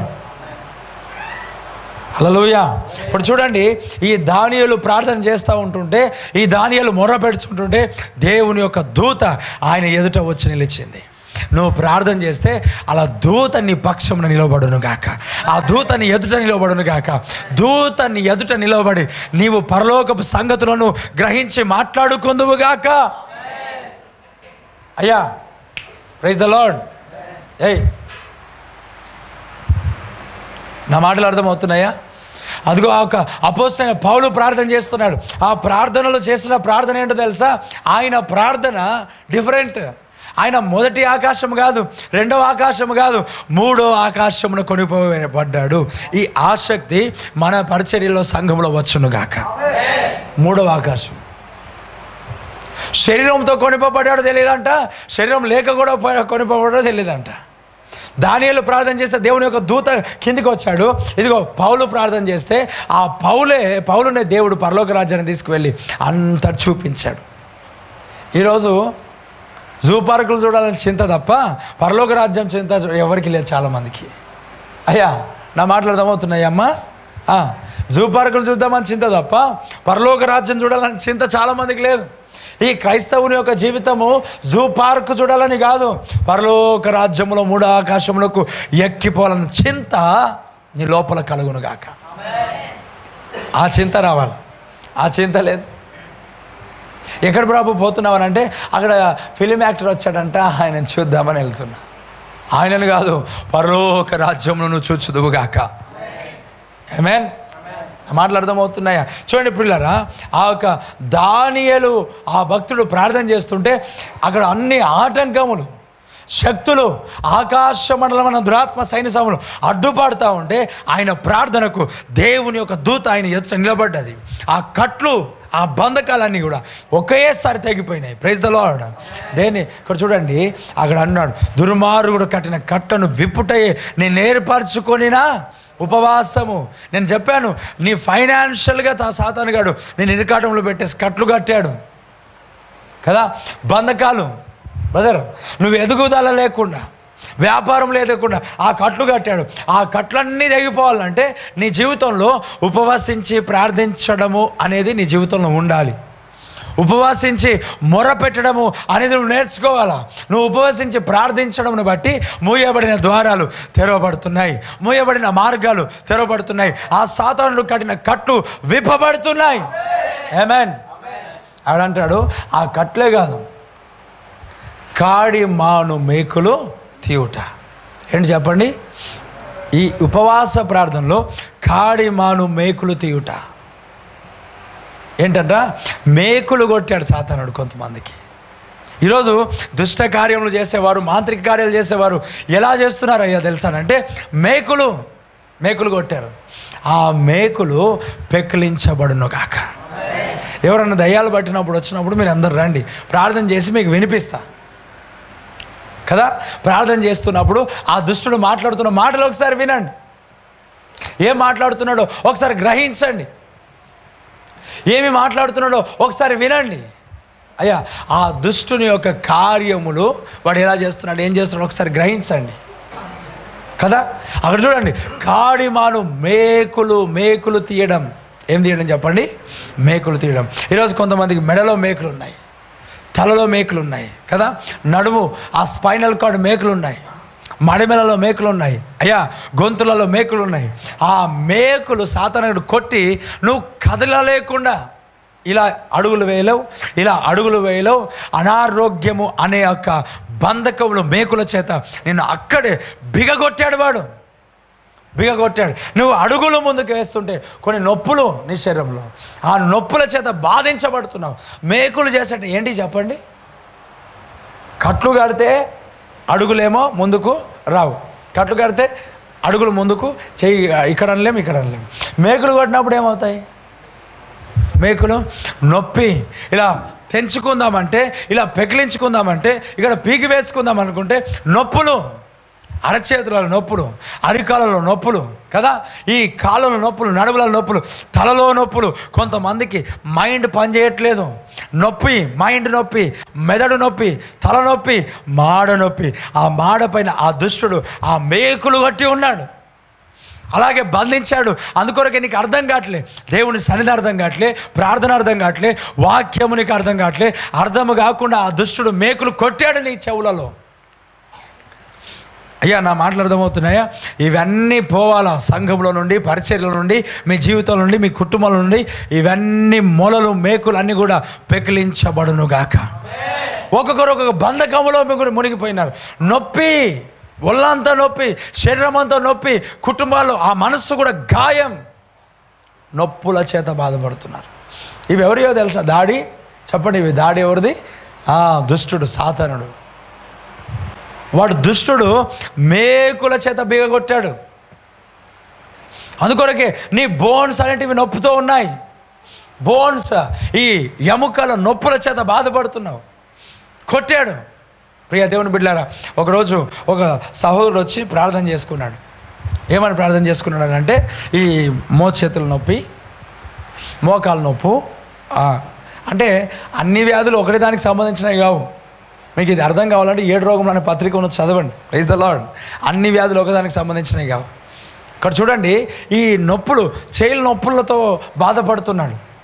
హలోయ ఇప్పుడు చూడండి ఈ దానియలు ప్రార్థన చేస్తూ ఉంటుంటే ఈ దానియలు మొర్ర పెడుతుంటుంటే దేవుని యొక్క దూత ఆయన ఎదుట వచ్చి నిలిచింది నువ్వు ప్రార్థన చేస్తే అలా దూత నీ పక్షమున నిలబడును గాక ఆ దూత నీ ఎదుట నిలబడును గాక దూత నీ ఎదుట నిలబడి నీవు పరలోకపు సంగతులను గ్రహించి మాట్లాడుకుందువు గాక అయ్యా ప్రైజ్ ద లార్డ్ ఏయ్ నా మాటలు అర్థమవుతున్నాయా అదిగో ఆ ఒక అపోస్తైన పౌలు ప్రార్థన చేస్తున్నాడు ఆ ప్రార్థనలో చేసిన ప్రార్థన ఏంటో తెలుసా ఆయన ప్రార్థన డిఫరెంట్ ఆయన మొదటి ఆకాశం కాదు రెండవ ఆకాశం కాదు మూడో ఆకాశమును కొనిపోబడ్డాడు ఈ ఆసక్తి మన పరిచర్యలో సంఘంలో వచ్చునుగాక మూడవ ఆకాశం శరీరంతో కొనిపోబడ్డాడో తెలియదంట శరీరం లేక కూడా పో- కొనిపోబడ్డాడో తెలియదంట దానియేలు ప్రార్థన చేస్తే దేవుని యొక్క దూత కిందికి వచ్చాడు ఇదిగో పౌలు ప్రార్థన చేస్తే ఆ పౌలే పౌలునే దేవుడు పరలోక రాజ్యాన్ని తీసుకువెళ్ళి అంత చూపించాడు ఈరోజు జూ పార్కులు చూడాలని చింత తప్ప పరలోక రాజ్యం చింత చూ- ఎవరికి లేదు చాలామందికి అయ్యా నా మాటలు అర్థమవుతున్నాయి అమ్మా జూ పార్కులు చూద్దామని చింత తప్ప పరలోక రాజ్యం చూడాలని చింత చాలామందికి లేదు ఈ క్రైస్తవుని యొక్క జీవితము జూ పార్క్ చూడాలని కాదు పరలోక రాజ్యములో మూడు ఆకాశములకు ఎక్కిపోవాలన్న చింత నీ లోపల కలుగును గాక ఆ చింత రావాలి ఆ చింత లేదు ఎక్కడ ప్రభు పోతున్నావనంటే అక్కడ ఫిలిం యాక్టర్ వచ్చాడంట ఆయనను చూద్దామని వెళ్తున్నా ఆయనను కాదు పరలోక రాజ్యంలో నువ్వు చూచుదువుగాక ఏమేన్ మాటలు అర్థమవుతున్నాయా చూడండి పిల్లరా ఆ యొక్క దానియలు ఆ భక్తుడు ప్రార్థన చేస్తుంటే అక్కడ అన్ని ఆటంకములు శక్తులు ఆకాశ మండలమైన దురాత్మ సైన్య సమూలు అడ్డుపడుతూ ఉంటే ఆయన ప్రార్థనకు దేవుని యొక్క దూత ఆయన ఎదుట నిలబడ్డది ఆ కట్లు ఆ బంధకాలన్నీ కూడా ఒకేసారి తెగిపోయినాయి ప్రైజ్ ద లార్డ్ దేని ఇక్కడ చూడండి అక్కడ అన్నాడు దుర్మార్గుడు కట్టిన కట్టను విప్పుటయే నేను ఏర్పరచుకొనినా ఉపవాసము నేను చెప్పాను నీ ఫైనాన్షియల్గా తా సాతానుగాడు నేను ఇరుకాటంలో పెట్టేసి కట్లు కట్టాడు కదా బంధకాలు బ్రదర్ నువ్వు ఎదుగుదల లేకుండా వ్యాపారం లేకుండా ఆ కట్లు కట్టాడు ఆ కట్లన్నీ తెగిపోవాలంటే నీ జీవితంలో ఉపవసించి ప్రార్థించడము అనేది నీ జీవితంలో ఉండాలి ఉపవాసించి మొర పెట్టడము అనేది నువ్వు నేర్చుకోవాలా నువ్వు ఉపవసించి ప్రార్థించడంను బట్టి మూయబడిన ద్వారాలు తెరవబడుతున్నాయి మూయబడిన మార్గాలు తెరవబడుతున్నాయి ఆ సాతానుడు కట్టిన కట్లు విప్పబడుతున్నాయి ఏమేన్ ఆడంటాడు ఆ కట్లే కాదు కాడి మాను మేకులు తీయుట ఏంటి చెప్పండి ఈ ఉపవాస ప్రార్థనలో కాడి మాను మేకులు తీయుట ఏంటంట మేకులు కొట్టాడు సాతానుడు కొంతమందికి ఈరోజు దుష్ట కార్యములు చేసేవారు మాంత్రిక కార్యాలు చేసేవారు ఎలా చేస్తున్నారు అయ్యా తెలుసానంటే మేకులు మేకులు కొట్టారు ఆ మేకులు పెకిలించబడును కాక ఎవరన్నా దయ్యాలు పట్టినప్పుడు వచ్చినప్పుడు మీరు అందరు రండి ప్రార్థన చేసి మీకు వినిపిస్తా కదా ప్రార్థన చేస్తున్నప్పుడు ఆ దుష్టుడు మాట్లాడుతున్న మాటలు ఒకసారి వినండి ఏం మాట్లాడుతున్నాడో ఒకసారి గ్రహించండి ఏమి మాట్లాడుతున్నాడో ఒకసారి వినండి అయ్యా ఆ దుష్టుని యొక్క కార్యములు వాడు ఎలా చేస్తున్నాడు ఏం చేస్తున్నాడు ఒకసారి గ్రహించండి కదా అక్కడ చూడండి కాడిమాను మేకులు మేకులు తీయడం ఏం తీయడం చెప్పండి మేకులు తీయడం ఈరోజు కొంతమందికి మెడలో మేకులు ఉన్నాయి తలలో మేకులు ఉన్నాయి కదా నడుము ఆ స్పైనల్ కార్డ్ మేకులు ఉన్నాయి మడిమెలలో మేకులు ఉన్నాయి అయ్యా గొంతులలో మేకులు ఉన్నాయి ఆ మేకులు సాతనుడు కొట్టి నువ్వు కదలలేకుండా ఇలా అడుగులు వేయలేవు ఇలా అడుగులు వేయలేవు అనారోగ్యము అనే యొక్క బంధకములు మేకుల చేత నిన్ను అక్కడే బిగగొట్టాడు వాడు బిగగొట్టాడు నువ్వు అడుగులు ముందుకు వేస్తుంటే కొన్ని నొప్పులు నీ శరీరంలో ఆ నొప్పుల చేత బాధించబడుతున్నావు మేకులు చేసేట ఏంటి చెప్పండి కట్లు కడితే అడుగులేమో ముందుకు రావు కట్లు కడితే అడుగులు ముందుకు చెయ్యి ఇక్కడ అనలేము ఇక్కడ అనలేము మేకులు కొట్టినప్పుడు ఏమవుతాయి మేకులు నొప్పి ఇలా తెంచుకుందామంటే ఇలా పెకిలించుకుందామంటే ఇక్కడ పీకి వేసుకుందాం అనుకుంటే నొప్పులు అరచేతులలో నొప్పులు అరికాలలో నొప్పులు కదా ఈ కాళ్ళలో నొప్పులు నడుముల నొప్పులు తలలో నొప్పులు కొంతమందికి మైండ్ పనిచేయట్లేదు నొప్పి మైండ్ నొప్పి మెదడు నొప్పి తల నొప్పి మాడ నొప్పి ఆ మాడ పైన ఆ దుష్టుడు ఆ మేకులు కట్టి ఉన్నాడు అలాగే బంధించాడు అందుకొరకే నీకు అర్థం కావట్లే దేవుని సన్నిధి అర్థం కావట్లే ప్రార్థన అర్థం కావట్లే వాక్యము నీకు అర్థం కావట్లే అర్థము కాకుండా ఆ దుష్టుడు మేకులు కొట్టాడు నీ చెవులలో అయ్యా నా మాటలు అర్థమవుతున్నాయా ఇవన్నీ పోవాలా సంఘంలో నుండి పరిచర్ల నుండి మీ జీవితం నుండి మీ కుటుంబం నుండి ఇవన్నీ మొలలు మేకులు అన్నీ కూడా పెకిలించబడును గాక ఒక్కొక్కరు ఒక్కొక్క బంధకములో మీకు మునిగిపోయినారు నొప్పి ఒళ్ళంతా నొప్పి శరీరం అంతా నొప్పి కుటుంబాల్లో ఆ మనస్సు కూడా గాయం నొప్పుల చేత బాధపడుతున్నారు ఇవి ఎవరియో తెలుసా దాడి చెప్పండి ఇవి దాడి ఎవరిది ఆ, దుష్టుడు సాతనుడు వాడు దుష్టుడు మేకుల చేత బిగగొట్టాడు అందుకొరకే నీ బోన్స్ అనేటివి నొప్పుతో ఉన్నాయి బోన్స్ ఈ ఎముకల నొప్పుల చేత బాధపడుతున్నావు కొట్టాడు ప్రియ దేవుని బిడ్డారా ఒకరోజు ఒక సహోదరుడు వచ్చి ప్రార్థన చేసుకున్నాడు ఏమని ప్రార్థన చేసుకున్నాడు అంటే ఈ మోచేతుల నొప్పి మోకాలు నొప్పు ఆ, అంటే అన్ని వ్యాధులు ఒకటి దానికి సంబంధించినవి కావు మీకు ఇది అర్థం కావాలంటే ఏడు రోగం అనే పత్రిక ఉన్న చదవండి ప్రైజ్ ద లార్డ్ అన్ని వ్యాధులు ఒకదానికి సంబంధించినవి కావు ఇక్కడ చూడండి ఈ నొప్పులు చేయిల నొప్పులతో బాధపడుతున్నాడు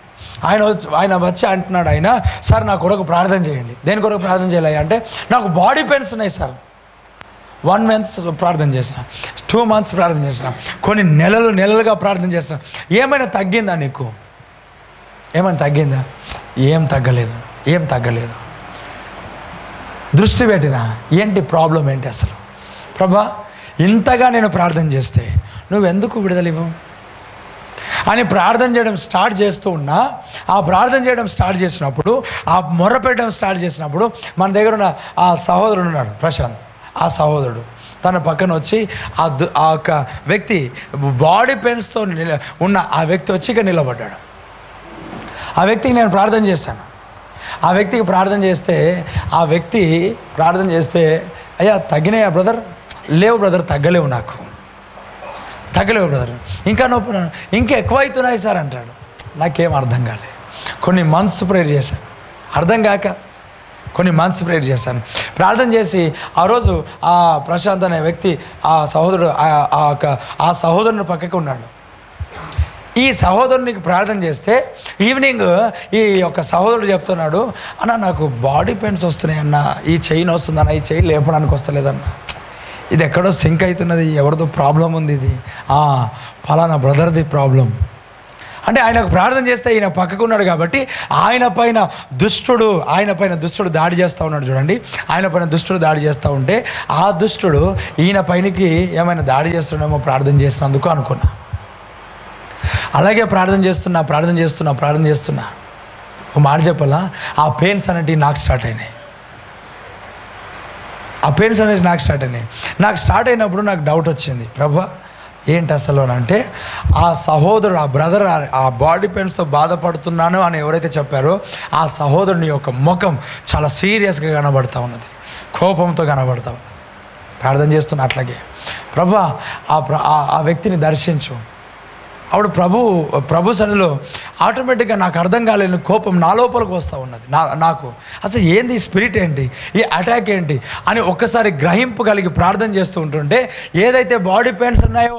ఆయన వచ్చి ఆయన వచ్చి అంటున్నాడు ఆయన సార్ నా కొరకు ప్రార్థన చేయండి దేని కొరకు ప్రార్థన చేయాలి అంటే నాకు బాడీ పెయిన్స్ ఉన్నాయి సార్ వన్ మంత్స్ ప్రార్థన చేసిన టూ మంత్స్ ప్రార్థన చేసిన కొన్ని నెలలు నెలలుగా ప్రార్థన చేసిన ఏమైనా తగ్గిందా నీకు ఏమైనా తగ్గిందా ఏం తగ్గలేదు ఏం తగ్గలేదు దృష్టి పెట్టిన ఏంటి ప్రాబ్లం ఏంటి అసలు ప్రభా ఇంతగా నేను ప్రార్థన చేస్తే నువ్వెందుకు విడుదల ఇవ్వవు అని ప్రార్థన చేయడం స్టార్ట్ చేస్తూ ఉన్నా ఆ ప్రార్థన చేయడం స్టార్ట్ చేసినప్పుడు ఆ మొర్ర పెట్టడం స్టార్ట్ చేసినప్పుడు మన దగ్గర ఉన్న ఆ సహోదరుడు ఉన్నాడు ప్రశాంత్ ఆ సహోదరుడు తన పక్కన వచ్చి ఆ దు ఆ యొక్క వ్యక్తి బాడీ పెయిన్స్తో నిల ఉన్న ఆ వ్యక్తి వచ్చి ఇక్కడ నిలబడ్డాడు ఆ వ్యక్తికి నేను ప్రార్థన చేశాను ఆ వ్యక్తికి ప్రార్థన చేస్తే ఆ వ్యక్తి ప్రార్థన చేస్తే అయ్యా తగ్గినాయా బ్రదర్ లేవు బ్రదర్ తగ్గలేవు నాకు తగ్గలేవు బ్రదర్ ఇంకా నొప్పి ఇంకా ఎక్కువ అవుతున్నాయి సార్ అంటాడు నాకేం అర్థం కాలే కొన్ని మంత్స్ ప్రేయర్ చేశాను అర్థం కాక కొన్ని మంత్స్ ప్రేయర్ చేశాను ప్రార్థన చేసి ఆ రోజు ఆ ప్రశాంత్ అనే వ్యక్తి ఆ సహోదరుడు ఆ- ఆ యొక్క- ఆ సహోదరుని పక్కకు ఉన్నాడు ఈ సహోదరునికి ప్రార్థన చేస్తే ఈవినింగ్ ఈ యొక్క సహోదరుడు చెప్తున్నాడు అన్న నాకు బాడీ పెయిన్స్ వస్తున్నాయి అన్న ఈ చెయ్యి వస్తుందన్న ఈ చెయ్యి లేపడానికి వస్తలేదన్న ఇది ఎక్కడో సింక్ అవుతున్నది ఎవరిదో ప్రాబ్లం ఉంది ఇది ఆ, ఫలానా బ్రదర్ది ప్రాబ్లం అంటే ఆయనకు ప్రార్థన చేస్తే ఈయన పక్కకు ఉన్నాడు కాబట్టి ఆయన పైన దుష్టుడు ఆయన పైన దుష్టుడు దాడి చేస్తూ ఉన్నాడు చూడండి ఆయన పైన దుష్టుడు దాడి చేస్తూ ఉంటే ఆ దుష్టుడు ఈయన పైనకి ఏమైనా దాడి చేస్తున్నామో ప్రార్థన చేసినందుకు అనుకున్నా అలాగే ప్రార్థన చేస్తున్నా ప్రార్థన చేస్తున్నా ప్రార్థన చేస్తున్నా ఒక మాట చెప్పాలా ఆ పెయిన్స్ అనేటివి నాకు స్టార్ట్ అయినాయి ఆ పెయిన్స్ అనేది నాకు స్టార్ట్ అయినాయి నాకు స్టార్ట్ అయినప్పుడు నాకు డౌట్ వచ్చింది ప్రభా ఏంటి అసలు అని అంటే ఆ సహోదరుడు ఆ బ్రదర్ ఆ బాడీ పెయిన్స్తో బాధపడుతున్నాను అని ఎవరైతే చెప్పారో ఆ సహోదరుని యొక్క ముఖం చాలా సీరియస్గా కనబడతా ఉన్నది కోపంతో కనబడతా ఉన్నది ప్రార్థన చేస్తున్నా అట్లాగే ప్రభా ఆ ప్ర- ఆ- ఆ వ్యక్తిని దర్శించు అప్పుడు ప్రభు ప్రభు సన్నిలో ఆటోమేటిక్గా నాకు అర్థం కాలేని కోపం నా లోపలికి వస్తూ ఉన్నది నా నాకు అసలు ఏంది ఈ స్పిరిట్ ఏంటి ఈ అటాక్ ఏంటి అని ఒక్కసారి గ్రహింపు కలిగి ప్రార్థన చేస్తూ ఉంటుంటే ఏదైతే బాడీ పెయిన్స్ ఉన్నాయో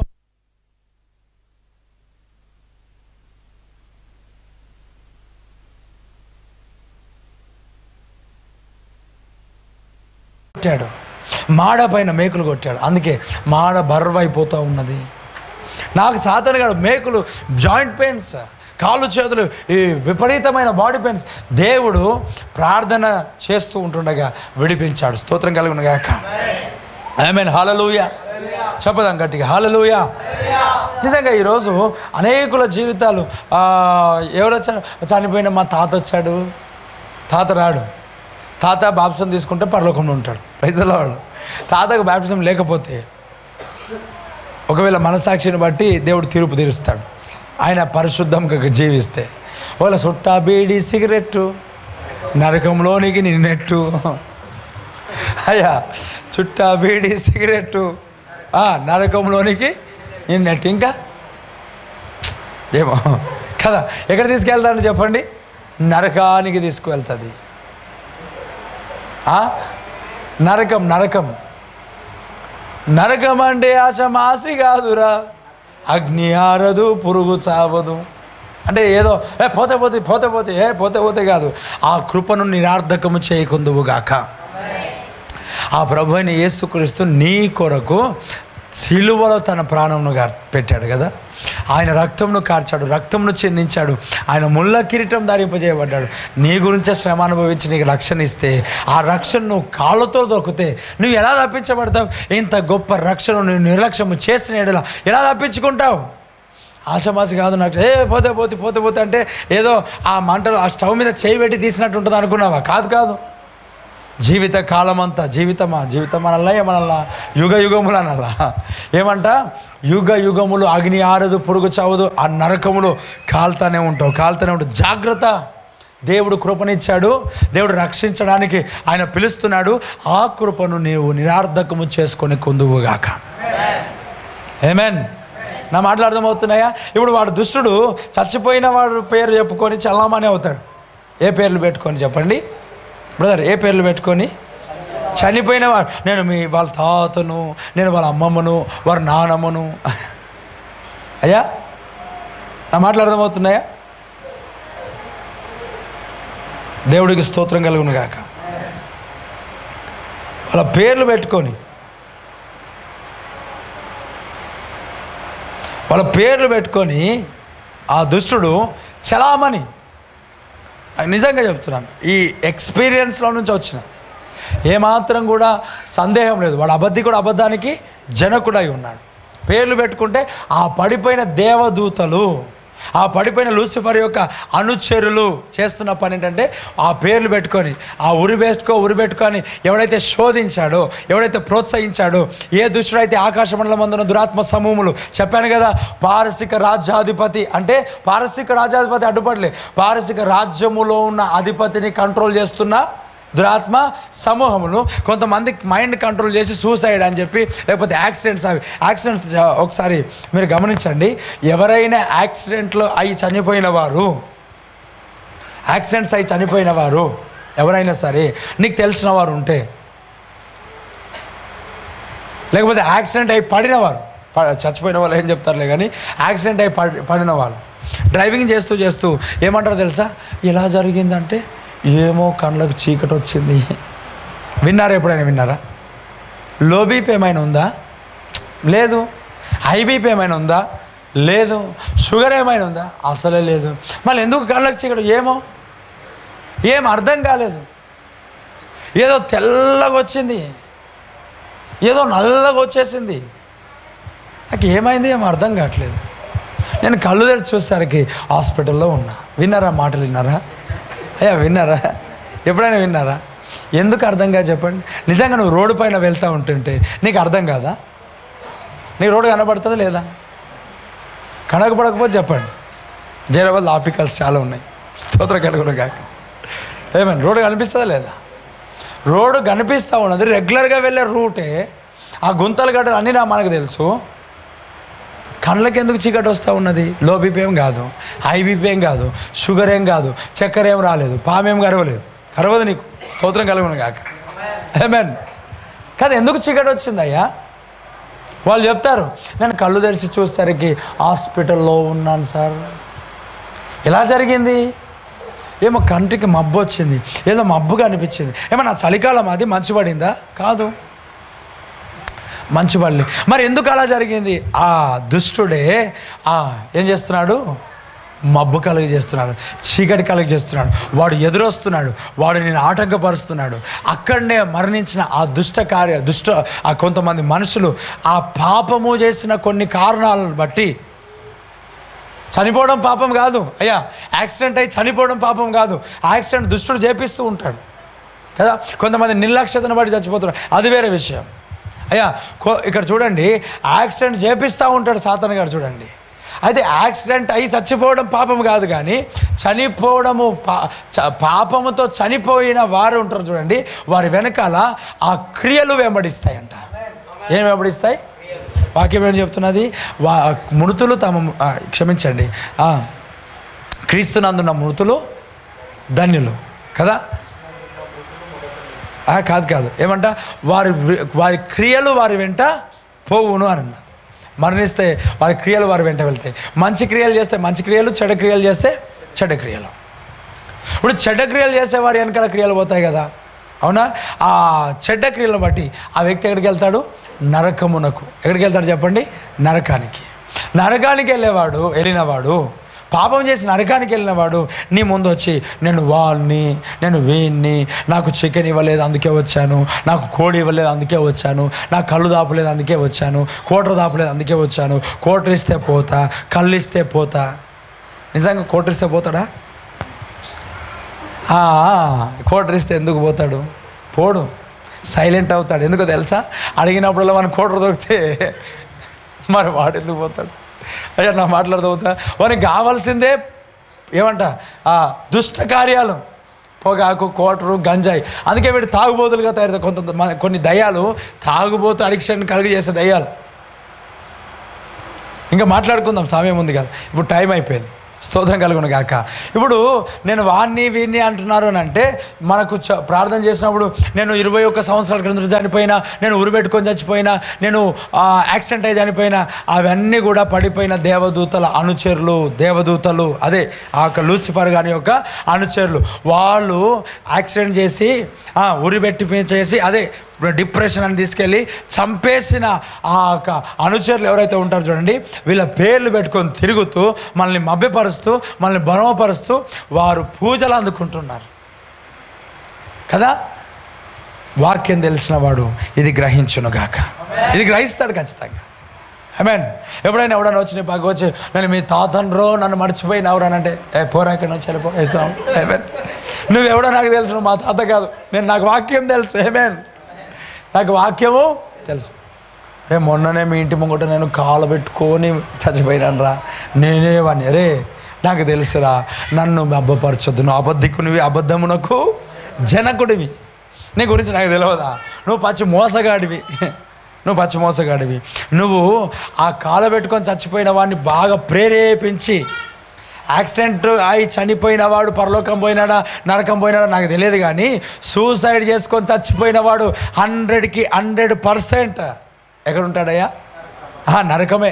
కొట్టాడు మాడ పైన మేకులు కొట్టాడు అందుకే మాడ బర్వైపోతూ ఉన్నది నాకు సాధారణంగా మేకులు జాయింట్ పెయిన్స్ కాళ్ళు చేతులు ఈ విపరీతమైన బాడీ పెయిన్స్ దేవుడు ప్రార్థన చేస్తూ ఉంటుండగా విడిపించాడు స్తోత్రం కలిగి ఉండగాక ఐ మీన్ హాలలుయ చెప్పదాం గట్టిగా హాలలుయ నిజంగా ఈరోజు అనేకుల జీవితాలు ఆ, ఎవరు వచ్చారు చనిపోయిన మా తాత వచ్చాడు తాత రాడు తాత బాప్సం తీసుకుంటే పరలోకంలో ఉంటాడు ప్రైజ్లో వాడు తాతకు బాప్సం లేకపోతే ఒకవేళ మనసాక్షిని బట్టి దేవుడు తీర్పు తీరుస్తాడు ఆయన పరిశుద్ధంగా జీవిస్తే ఒకవేళ సుట్టా బీడి సిగరెట్టు నరకంలోనికి నిన్నెట్టు అయ్యా చుట్టా బీడి సిగరెట్టు ఆ, నరకంలోనికి నిన్నెట్టు ఇంకా ఏమో కదా ఎక్కడ తీసుకెళ్తాడని చెప్పండి నరకానికి తీసుకువెళ్తుంది ఆ? నరకం నరకం నరకం అంటే ఆశ మాసి కాదురా అగ్ని ఆరదు పురుగు చావదు అంటే ఏదో ఏ పోతే పోతే పోతే పోతే ఏ పోతే పోతే కాదు ఆ కృపను నిరార్థకము చేయకుందువు గాక ఆ ప్రభు అయిన యేసుక్రీస్తు నీ కొరకు సిలువలో తన ప్రాణంను గార్- పెట్టాడు కదా ఆయన రక్తంను కార్చాడు రక్తంను చెందించాడు ఆయన ముళ్ళ కిరీటం ధరింపజేయబడ్డాడు నీ గురించే శ్రమ అనుభవించి నీకు రక్షణ ఇస్తే ఆ రక్షణ నువ్వు కాళ్ళతో దొరికితే నువ్వు ఎలా తప్పించబడతావు ఇంత గొప్ప రక్షణ నువ్వు నిర్లక్ష్యం చేసిన ఎడల ఎలా తప్పించుకుంటావు ఆశమాసి కాదు నాకు ఏ పోతే పోతే పోతే పోతే అంటే ఏదో ఆ మంటలు ఆ స్టవ్ మీద చేయి పెట్టి తీసినట్టు ఉంటుంది అనుకున్నావా కాదు కాదు జీవిత కాలం అంతా జీవితమా జీవితం అనల్లా ఏమనల్లా యుగ యుగములు అనల్లా ఏమంట యుగ యుగములు అగ్ని ఆరదు పురుగు చావదు ఆ నరకములు కాల్తానే ఉంటావు కాల్తానే ఉంటావు జాగ్రత్త దేవుడు కృపనిచ్చాడు దేవుడు రక్షించడానికి ఆయన పిలుస్తున్నాడు ఆ కృపను నీవు నిరార్థకము చేసుకొని కొందువుగాక ఏమేన్ నా మాటలు అర్థమవుతున్నాయా ఇప్పుడు వాడు దుష్టుడు చచ్చిపోయిన వాడు పేరు చెప్పుకొని చల్లామని అవుతాడు ఏ పేర్లు పెట్టుకొని చెప్పండి బ్రదర్ ఏ పేర్లు పెట్టుకొని చనిపోయిన వాడు నేను మీ వాళ్ళ తాతను నేను వాళ్ళ అమ్మమ్మను వారి నానమ్మను అయ్యా నా మాటలు అర్థమవుతున్నాయా దేవుడికి స్తోత్రం కలుగును గాక వాళ్ళ పేర్లు పెట్టుకొని వాళ్ళ పేర్లు పెట్టుకొని ఆ దుష్టుడు చలామణి నాకు నిజంగా చెప్తున్నాను ఈ ఎక్స్పీరియన్స్లో నుంచి వచ్చిన ఏమాత్రం కూడా సందేహం లేదు వాడు అబద్ధి కూడా అబద్ధానికి జనకుడై ఉన్నాడు పేర్లు పెట్టుకుంటే ఆ పడిపోయిన దేవదూతలు ఆ పడిపోయిన లూసిఫర్ యొక్క అనుచరులు చేస్తున్న పని ఏంటంటే ఆ పేర్లు పెట్టుకొని ఆ ఉరి పెట్టుకో ఉరి పెట్టుకొని ఎవడైతే శోధించాడో ఎవడైతే ప్రోత్సహించాడో ఏ దుష్టుడైతే ఆకాశ మండలం అందున దురాత్మ సమూహములు చెప్పాను కదా పారసిక రాజ్యాధిపతి అంటే పారసిక రాజ్యాధిపతి అడ్డుపడలే పారసిక రాజ్యములో ఉన్న అధిపతిని కంట్రోల్ చేస్తున్న దురాత్మ సమూహములు కొంతమంది మైండ్ కంట్రోల్ చేసి సూసైడ్ అని చెప్పి లేకపోతే యాక్సిడెంట్స్ అవి యాక్సిడెంట్స్ ఒకసారి మీరు గమనించండి ఎవరైనా యాక్సిడెంట్లో అయి చనిపోయిన వారు యాక్సిడెంట్స్ అయి చనిపోయిన వారు ఎవరైనా సరే నీకు తెలిసిన వారు ఉంటే లేకపోతే యాక్సిడెంట్ అయి పడినవారు ప- చచ్చిపోయిన వాళ్ళు ఏం చెప్తారులే కానీ యాక్సిడెంట్ అయి పడి పడిన వాళ్ళు డ్రైవింగ్ చేస్తూ చేస్తూ ఏమంటారో తెలుసా ఇలా జరిగిందంటే ఏమో కళ్ళకు చీకటి వచ్చింది విన్నారా ఎప్పుడైనా విన్నారా లో బీపీ ఏమైనా ఉందా లేదు హై బీపీ ఏమైనా ఉందా లేదు షుగర్ ఏమైనా ఉందా అసలే లేదు మళ్ళీ ఎందుకు కళ్ళకు చీకటి ఏమో ఏం అర్థం కాలేదు ఏదో తెల్లగా వచ్చింది ఏదో నల్లగా వచ్చేసింది నాకు ఏమైంది ఏమో అర్థం కావట్లేదు నేను కళ్ళు తెరిచి చూసేసరికి హాస్పిటల్లో ఉన్నా విన్నారా మాటలు విన్నారా అయ్యా విన్నారా ఎప్పుడైనా విన్నారా ఎందుకు అర్థం కాదు చెప్పండి నిజంగా నువ్వు రోడ్డు పైన వెళ్తూ ఉంటుంటే నీకు అర్థం కాదా నీకు రోడ్డు కనబడుతుందా లేదా కనకపడకపోతే చెప్పండి జైరాబాద్ ఆప్టికల్స్ చాలా ఉన్నాయి స్తోత్రం కలుగును కాక ఏమైనా రోడ్డు కనిపిస్తుందా లేదా రోడ్డు కనిపిస్తూ ఉన్నది రెగ్యులర్గా వెళ్ళే రూటే ఆ గుంతలు గడ్డలు అన్నీ నా మనకు తెలుసు కళ్ళకి ఎందుకు చీకటి వస్తూ ఉన్నది లో బీపీ ఏం కాదు హై బీపీ ఏం కాదు షుగర్ ఏం కాదు చక్కెర ఏం రాలేదు పామేం కరవలేదు కరవదు నీకు స్తోత్రం కలుగును కాక ఏమేన్ కానీ ఎందుకు చీకటి వచ్చిందయ్యా వాళ్ళు చెప్తారు నేను కళ్ళు తెరిచి చూసేసరికి హాస్పిటల్లో ఉన్నాను సార్ ఎలా జరిగింది ఏమో కంటికి మబ్బు వచ్చింది ఏదో మబ్బుగా అనిపించింది ఏమన్నా చలికాలం అది మంచు పడిందా కాదు మంచు పడలే మరి ఎందుకు అలా జరిగింది ఆ దుష్టుడే ఆ ఏం చేస్తున్నాడు మబ్బు కలుగ చేస్తున్నాడు చీకటి కలుగ చేస్తున్నాడు వాడు ఎదురొస్తున్నాడు వాడు నేను ఆటంకపరుస్తున్నాడు అక్కడనే మరణించిన ఆ దుష్ట కార్య దుష్ట ఆ కొంతమంది మనుషులు ఆ పాపము చేసిన కొన్ని కారణాలను బట్టి చనిపోవడం పాపం కాదు అయ్యా యాక్సిడెంట్ అయి చనిపోవడం పాపం కాదు యాక్సిడెంట్ దుష్టుడు చేపిస్తూ ఉంటాడు కదా కొంతమంది నిర్లక్ష్యతను బట్టి చచ్చిపోతున్నారు అది వేరే విషయం అయ్యా కో- ఇక్కడ చూడండి యాక్సిడెంట్ చేపిస్తూ ఉంటాడు సాతన్ గారు చూడండి అయితే యాక్సిడెంట్ అయి చచ్చిపోవడం పాపం కాదు కానీ చనిపోవడము పా చ- పాపముతో చనిపోయిన వారు ఉంటారు చూడండి వారి వెనకాల ఆ క్రియలు వెంబడిస్తాయంట ఏం వెంబడిస్తాయి వాక్యం ఏం చెప్తున్నది వా మృతులు తమ ఆ, క్షమించండి ఆ, క్రీస్తునందున్న మృతులు ధన్యులు కదా ఆ, కాదు కాదు ఏమంట వారి వి- వారి క్రియలు వారి వెంట పోవును అని అన్నారు మరణిస్తే వారి క్రియలు వారి వెంట వెళ్తాయి మంచి క్రియలు చేస్తే మంచి క్రియలు చెడ్డ క్రియలు చేస్తే చెడ్డ క్రియలు ఇప్పుడు చెడ్డ క్రియలు చేసే వారి వెనకాల క్రియలు పోతాయి కదా అవునా ఆ చెడ్డ క్రియలను బట్టి ఆ వ్యక్తి ఎక్కడికి వెళ్తాడు నరకమునకు ఎక్కడికి వెళ్తాడు చెప్పండి నరకానికి నరకానికి వెళ్ళేవాడు వెళ్ళినవాడు పాపం చేసి నరకానికి వెళ్ళినవాడు నీ ముందు వచ్చి నేను వాడిని నేను వీణ్ణి నాకు చికెన్ ఇవ్వలేదు అందుకే వచ్చాను నాకు కోడి ఇవ్వలేదు అందుకే వచ్చాను నాకు కళ్ళు దాపలేదు అందుకే వచ్చాను కోటర్ దాపలేదు అందుకే వచ్చాను కోటర్ ఇస్తే పోతా కళ్ళు ఇస్తే పోతా నిజంగా కోటర్ ఇస్తే పోతాడా ఆ, కోటర్ ఇస్తే ఎందుకు పోతాడు పోడు సైలెంట్ అవుతాడు ఎందుకో తెలుసా అడిగినప్పుడల్లా మన కోటర్ దొరికితే మరి వాడు ఎందుకు పోతాడు అయ్యా నా మాట్లాడుతూ వానికి కావాల్సిందే ఏమంట ఆ దుష్ట కార్యాలు పొగాకు కోటరు గంజాయి అందుకే వీడు తాగుబోతులుగా తయారు కొంత మన- కొన్ని దయ్యాలు తాగుబోతు అడిక్షన్ కలిగి చేసే దయ్యాలు ఇంకా మాట్లాడుకుందాం సమయం ఉంది కదా ఇప్పుడు టైం అయిపోయింది స్తోత్రం కలుగును గాక ఇప్పుడు నేను వాణ్ణి వీణ్ణి అంటున్నారు అని అంటే మనకు చ- ప్రార్థన చేసినప్పుడు నేను ఇరవై ఒక్క సంవత్సరాల క్రితం చనిపోయినా నేను ఉరిపెట్టుకొని చచ్చిపోయినా నేను ఆ, యాక్సిడెంట్ అయి చనిపోయినా అవన్నీ కూడా పడిపోయిన దేవదూతల అనుచరులు దేవదూతలు అదే ఆ యొక్క లూసిఫర్ గారి యొక్క అనుచరులు వాళ్ళు యాక్సిడెంట్ చేసి ఆ, ఉరిపెట్టి చేసి అదే డిప్రెషన్ అని తీసుకెళ్ళి చంపేసిన ఆ యొక్క అనుచరులు ఎవరైతే ఉంటారో చూడండి వీళ్ళ పేర్లు పెట్టుకొని తిరుగుతూ మనల్ని మభ్యపరుస్తూ మనల్ని భ్రమపరుస్తూ వారు పూజలు అందుకుంటున్నారు కదా వాక్యం తెలిసిన వాడు ఇది గ్రహించునుగాక ఇది గ్రహిస్తాడు ఖచ్చితంగా మీన్ ఎప్పుడైనా ఎవడైనా వచ్చి నీ పక్క వచ్చి నేను మీ తాతన్రో నన్ను మర్చిపోయినవరు అని అంటే ఏ పోరా ఇక్కడ నుంచి వెళ్ళిపో వేస్తాం ఏమేన్ నువ్వు ఎవడో నాకు తెలుసు నువ్వు మా తాత కాదు నేను నాకు వాక్యం తెలుసు ఏమేన్ నాకు వాక్యము తెలుసు రే మొన్ననే మీ ఇంటి ముంగట నేను కాలు పెట్టుకొని చచ్చిపోయినాను రా నేనే వాణ్ణి రే నాకు తెలుసురా నన్ను అబ్బపరచొద్దు నువ్వు అబద్ధికునివి అబద్ధమునకు జనకుడివి నీ గురించి నాకు తెలియదా నువ్వు పచ్చి మోసగాడివి నువ్వు పచ్చి మోసగాడివి నువ్వు ఆ కాలు పెట్టుకొని చచ్చిపోయిన వాడిని బాగా ప్రేరేపించి యాక్సిడెంట్ అయి చనిపోయిన వాడు పరలోకం పోయినాడా నరకం పోయినాడా నాకు తెలియదు కానీ సూసైడ్ చేసుకొని చచ్చిపోయిన వాడు హండ్రెడ్కి హండ్రెడ్ పర్సెంట్ ఎక్కడ ఉంటాడయ్యా ఆ, నరకమే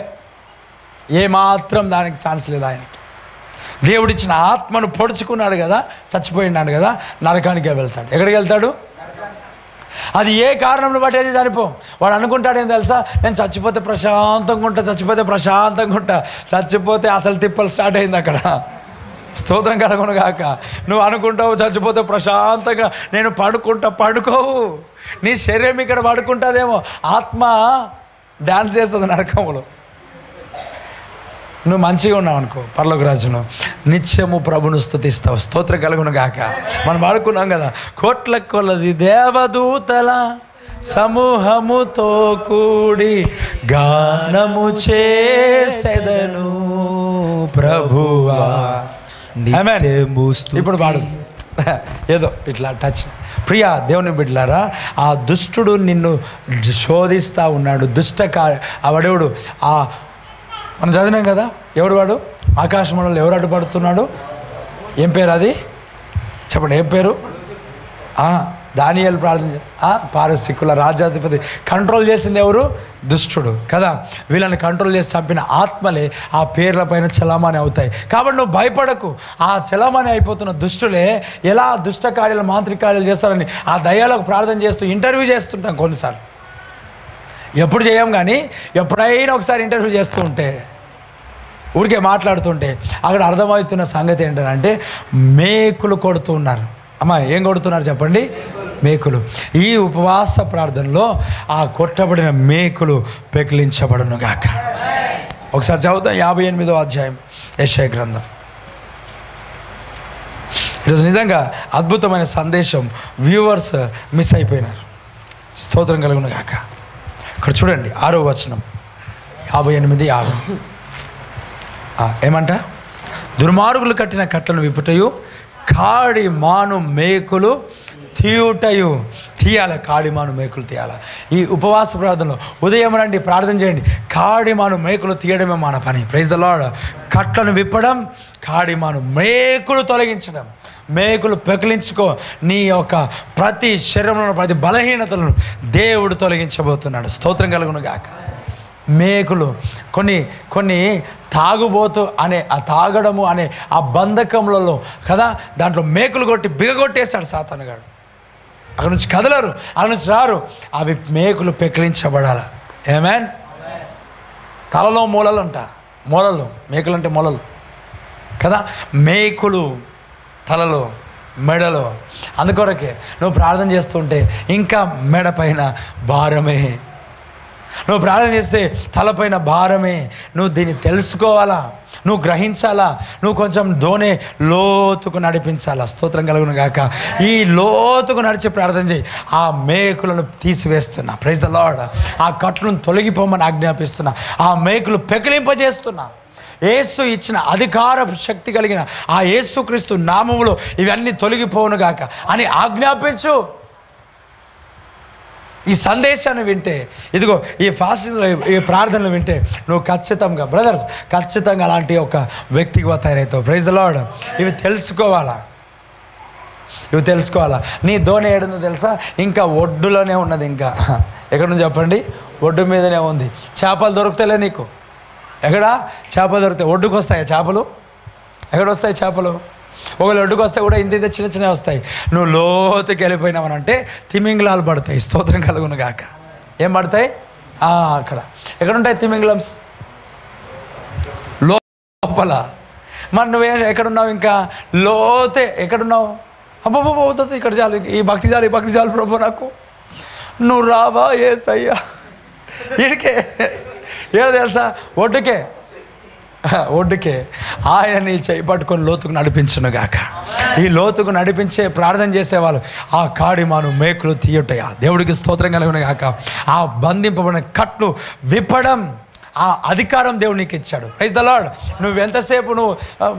ఏమాత్రం దానికి ఛాన్స్ లేదు ఆయనకి దేవుడిచ్చిన ఆత్మను పొడుచుకున్నాడు కదా చచ్చిపోయినాడు కదా నరకానికే వెళ్తాడు ఎక్కడికి వెళ్తాడు అది ఏ కారణంలో బట్టి అది చనిపో వాడు అనుకుంటాడు ఏం తెలుసా నేను చచ్చిపోతే ప్రశాంతంగా ఉంటా చచ్చిపోతే ప్రశాంతంగా ఉంటా చచ్చిపోతే అసలు తిప్పలు స్టార్ట్ అయింది అక్కడ స్తోత్రం కలగను కాక నువ్వు అనుకుంటావు చచ్చిపోతే ప్రశాంతంగా నేను పడుకుంటా పడుకోవు నీ శరీరం ఇక్కడ పడుకుంటుందేమో ఆత్మ డ్యాన్స్ చేస్తుంది నరకంలో నువ్వు మంచిగా ఉన్నావు అనుకో పర్లోక రాజును నిత్యము ప్రభును స్థుతిస్తావు స్తోత్రం కలుగును గాక మనం వాడుకున్నాం కదా కోట్ల కొలది దేవదూతల సమూహముతో కూడి గానము చేసెదను ప్రభువా Amen. నిత్యము స్తుతి. ఇప్పుడు పాడు ఏదో ఇట్లా టచ్ ప్రియా దేవుని బిడ్డలారా ఆ దుష్టుడు నిన్ను శోధిస్తూ ఉన్నాడు దుష్ట కా అవడేవుడు ఆ మనం చదివినాం కదా ఎవడు వాడు ఆకాశమండలో ఎవరు అడ్డుపడుతున్నాడు ఏం పేరు అది చెప్పండి ఏం పేరు దానియాలు ప్రార్థన పారసిక్కుల రాజ్యాధిపతి కంట్రోల్ చేసింది ఎవరు దుష్టుడు కదా వీళ్ళని కంట్రోల్ చేసి చంపిన ఆత్మలే ఆ పేర్ల పైన చలామణి అవుతాయి కాబట్టి నువ్వు భయపడకు ఆ చలామణి అయిపోతున్న దుష్టులే ఎలా దుష్ట కార్యాలు మాంత్రిక కార్యాలు చేస్తారని ఆ దయ్యాలకు ప్రార్థన చేస్తూ ఇంటర్వ్యూ చేస్తుంటాం కొన్నిసార్లు ఎప్పుడు చేయం కానీ ఎప్పుడైనా ఒకసారి ఇంటర్వ్యూ చేస్తూ ఉంటే ఊరికే మాట్లాడుతుంటే అక్కడ అర్థమవుతున్న సంగతి ఏంటంటే మేకులు కొడుతూ ఉన్నారు అమ్మా ఏం కొడుతున్నారు చెప్పండి మేకులు ఈ ఉపవాస ప్రార్థనలో ఆ కొట్టబడిన మేకులు పెకిలించబడును గాక ఒకసారి చదువుతాం యాభై ఎనిమిదో అధ్యాయం యశయ గ్రంథం ఈరోజు నిజంగా అద్భుతమైన సందేశం వ్యూవర్స్ మిస్ అయిపోయినారు స్తోత్రం కలుగును గాక ఇక్కడ చూడండి ఆరో వచనం యాభై ఎనిమిది ఆరు ఆ, ఏమంట దుర్మార్గులు కట్టిన కట్లను విప్పుటయు కాడి మాను మేకులు తీయుటయు తీయాలి కాడి మాను మేకులు తీయాలి ఈ ఉపవాస ప్రార్థనలో ఉదయం రండి ప్రార్థన చేయండి కాడి మాను మేకులు తీయడమే మన పని ప్రైజ్ ద లార్డ్ కట్లను విప్పడం కాడి మాను మేకులు తొలగించడం మేకులు పెకిలించుకో నీ యొక్క ప్రతి శరీరంలో ఉన్న ప్రతి బలహీనతలను దేవుడు తొలగించబోతున్నాడు స్తోత్రం కలుగును గాక మేకులు కొన్ని కొన్ని తాగుబోతు అనే ఆ తాగడము అనే ఆ బంధకములలో కదా దాంట్లో మేకులు కొట్టి బిగగొట్టేశాడు సాతానుగాడు అక్కడ నుంచి కదలరు అక్కడ నుంచి రారు అవి మేకులు పెకిలించబడాల ఏమేన్ తలలో మూలలు అంట మూలలు మేకులు అంటే మూలలు కదా మేకులు తలలో మెడలో అందుకొరకే నువ్వు ప్రార్థన చేస్తుంటే ఇంకా మెడ పైన భారమే నువ్వు ప్రార్థన చేస్తే తలపైన భారమే నువ్వు దీన్ని తెలుసుకోవాలా నువ్వు గ్రహించాలా నువ్వు కొంచెం దోనే లోతుకు నడిపించాలా స్తోత్రం కలుగును గాక ఈ లోతుకు నడిచి ప్రార్థన చేయి ఆ మేకులను తీసివేస్తున్నా ప్రైజ్ ద లార్డ్ ఆ కట్లను తొలగిపోమని ఆజ్ఞాపిస్తున్నా ఆ మేకులు పెకిలింపజేస్తున్నా యేసు ఇచ్చిన అధికార శక్తి కలిగిన ఆ యేసుక్రీస్తు నామములో ఇవన్నీ తొలగిపోవును గాక అని ఆజ్ఞాపించు ఈ సందేశాన్ని వింటే ఇదిగో ఈ ఫాస్టింగ్లో ఈ ప్రార్థనలు వింటే నువ్వు ఖచ్చితంగా బ్రదర్స్ ఖచ్చితంగా అలాంటి ఒక వ్యక్తిగా తయారవుతావు ప్రైజ్ లాడ్ ఇవి తెలుసుకోవాలా ఇవి తెలుసుకోవాలా నీ ధోని ఏడుందో తెలుసా ఇంకా ఒడ్డులోనే ఉన్నది ఇంకా ఎక్కడ నుంచి చెప్పండి ఒడ్డు మీదనే ఉంది చేపలు దొరుకుతాయిలే నీకు ఎక్కడ చేపలు దొరుకుతాయి ఒడ్డుకు వస్తాయి చేపలు ఎక్కడ వస్తాయి చేపలు ఒకవేళ ఒడ్డుకు వస్తే కూడా ఇంత ఇంత చిన్న చిన్నవి వస్తాయి నువ్వు లోతుకి వెళ్ళిపోయినావనంటే తిమింగలాలు పడతాయి స్తోత్రం కలుగును గాక ఏం పడతాయి ఆ, అక్కడ ఎక్కడ ఉంటాయి తిమింగలమ్స్ లోపల మరి నువ్వే ఎక్కడున్నావు ఇంకా లోతే ఎక్కడున్నావు అబ్బో అవుతుంది ఇక్కడ చాలు ఈ భక్తి చాలు ఈ భక్తి చాలు ప్రభు నాకు నువ్వు రావా ఏ సయ్యా ఇడికే ఏదో తెలుసా ఒడ్డుకే ఒడ్డుకే ఆయన నీ చేయి పట్టుకొని లోతుకు నడిపించును గాక ఈ లోతుకు నడిపించే ప్రార్థన చేసేవాళ్ళు ఆ కాడిమాను మేకులు తీయటయా దేవుడికి స్తోత్రం కలిగిన గాక ఆ బంధింపబడిన కట్లు విప్పడం ఆ అధికారం దేవుడు నీకు ఇచ్చాడు ప్రైజ్ ద లార్డ్ నువ్వు ఎంతసేపు నువ్వు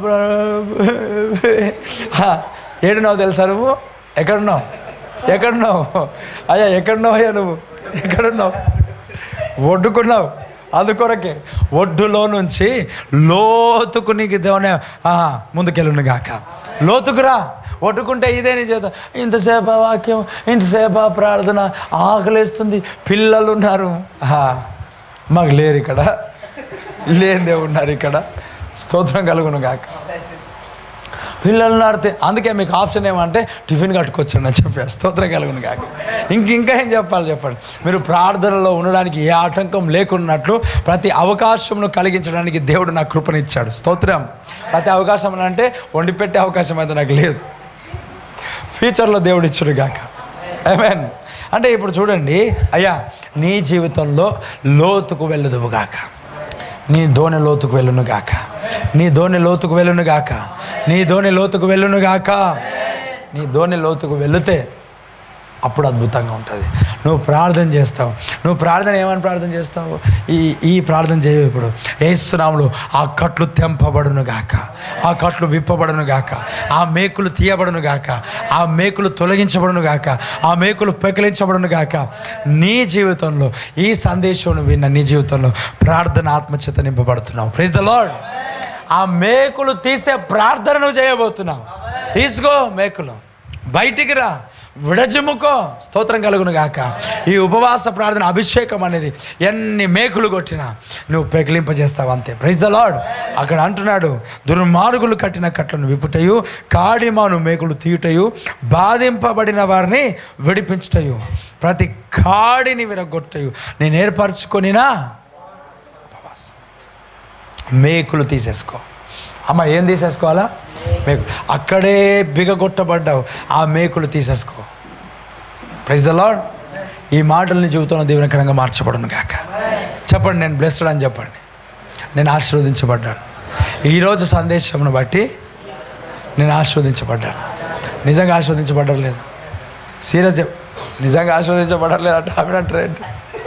ఏడున్నావు తెలుసా నువ్వు ఎక్కడున్నావు ఎక్కడున్నావు అయ్యా ఎక్కడున్నావు అయ్యా నువ్వు ఎక్కడున్నావు ఒడ్డుకున్నావు అందుకొరకే ఒడ్డులో నుంచి లోతుకు నీకు దేవుని ఆహా, ముందుకెళ్ళును గాక లోతుకురా ఒడ్డుకుంటే ఇదే నీ చేత ఇంతసేపు ఆ వాక్యం ఇంతసేపు ఆ ప్రార్థన ఆకలేస్తుంది పిల్లలు ఉన్నారు ఆహా, మాకు లేరు ఇక్కడ లేనిదే ఉన్నారు ఇక్కడ స్తోత్రం కలుగును గాక పిల్లలు నాడితే అందుకే మీకు ఆప్షన్ ఏమంటే టిఫిన్ కట్టుకొచ్చండి అని చెప్పి స్తోత్రం కలుగును కాక ఇంక ఇంకా ఏం చెప్పాలి చెప్పండి మీరు ప్రార్థనలో ఉండడానికి ఏ ఆటంకం లేకున్నట్లు ప్రతి అవకాశంను కలిగించడానికి దేవుడు నాకు కృపనిచ్చాడు స్తోత్రం ప్రతి అవకాశం అని అంటే వండి పెట్టే అవకాశం అయితే నాకు లేదు ఫ్యూచర్లో దేవుడు ఇచ్చుడు గాక ఐమీన్ అంటే ఇప్పుడు చూడండి అయ్యా నీ జీవితంలో లోతుకు వెళ్ళదువు గాక నీ ధోని లోతుకు వెళ్ళును గాక నీ ధోని లోతుకు వెళ్ళును గాక నీ ధోని లోతుకు వెళ్ళును గాక నీ ధోని లోతుకు వెళితే అప్పుడు అద్భుతంగా ఉంటుంది నువ్వు ప్రార్థన చేస్తావు నువ్వు ప్రార్థన ఏమని ప్రార్థన చేస్తావు ఈ ఈ ప్రార్థన చేయవు ఇప్పుడు ఏస్తున్నాములు ఆ కట్లు తెంపబడును గాక ఆ కట్లు విప్పబడును గాక ఆ మేకులు తీయబడును గాక ఆ మేకులు తొలగించబడును గాక ఆ మేకులు పెకిలించబడును గాక నీ జీవితంలో ఈ సందేశం విన్న నీ జీవితంలో ప్రార్థన ఆత్మచేత నింపబడుతున్నావు ప్రైజ్ ద లార్డ్ ఆ మేకులు తీసే ప్రార్థన నువ్వు చేయబోతున్నావు తీసుకో మేకులు బయటికి రా విడజిమ్ముకో స్తోత్రం కలుగును గాక ఈ ఉపవాస ప్రార్థన అభిషేకం అనేది ఎన్ని మేకులు కొట్టినా నువ్వు పెకిలింపజేస్తావు అంతే ప్రైజ్ ద లార్డ్ అక్కడ అంటున్నాడు దుర్మార్గులు కట్టిన కట్లను విప్పుటయు కాడిమాను మేకులు తీయుటయు బాధింపబడిన వారిని విడిపించుటయు ప్రతి కాడిని విరగొట్టయు నేను ఏర్పరచుకొనినా మేకులు తీసేసుకో అమ్మ ఏం తీసేసుకోవాలా మేకు అక్కడే బిగగొట్టబడ్డావు ఆ మేకులు తీసేసుకో ప్రైజ్ ద లాడ్ ఈ మాటల్ని జీవితంలో దీవెనకరంగా మార్చబడును గాక చెప్పండి నేను బ్లెస్డ్ అని చెప్పండి నేను ఆశీర్వదించబడ్డాను ఈరోజు సందేశంను బట్టి నేను ఆశీర్వదించబడ్డాను నిజంగా ఆశీర్వదించబడ్డారు లేదు సీరియస్ చెప్ నిజంగా ఆశీర్వదించబడ్డారు లేదు అంటే ఆమె అంటారు ఏంటి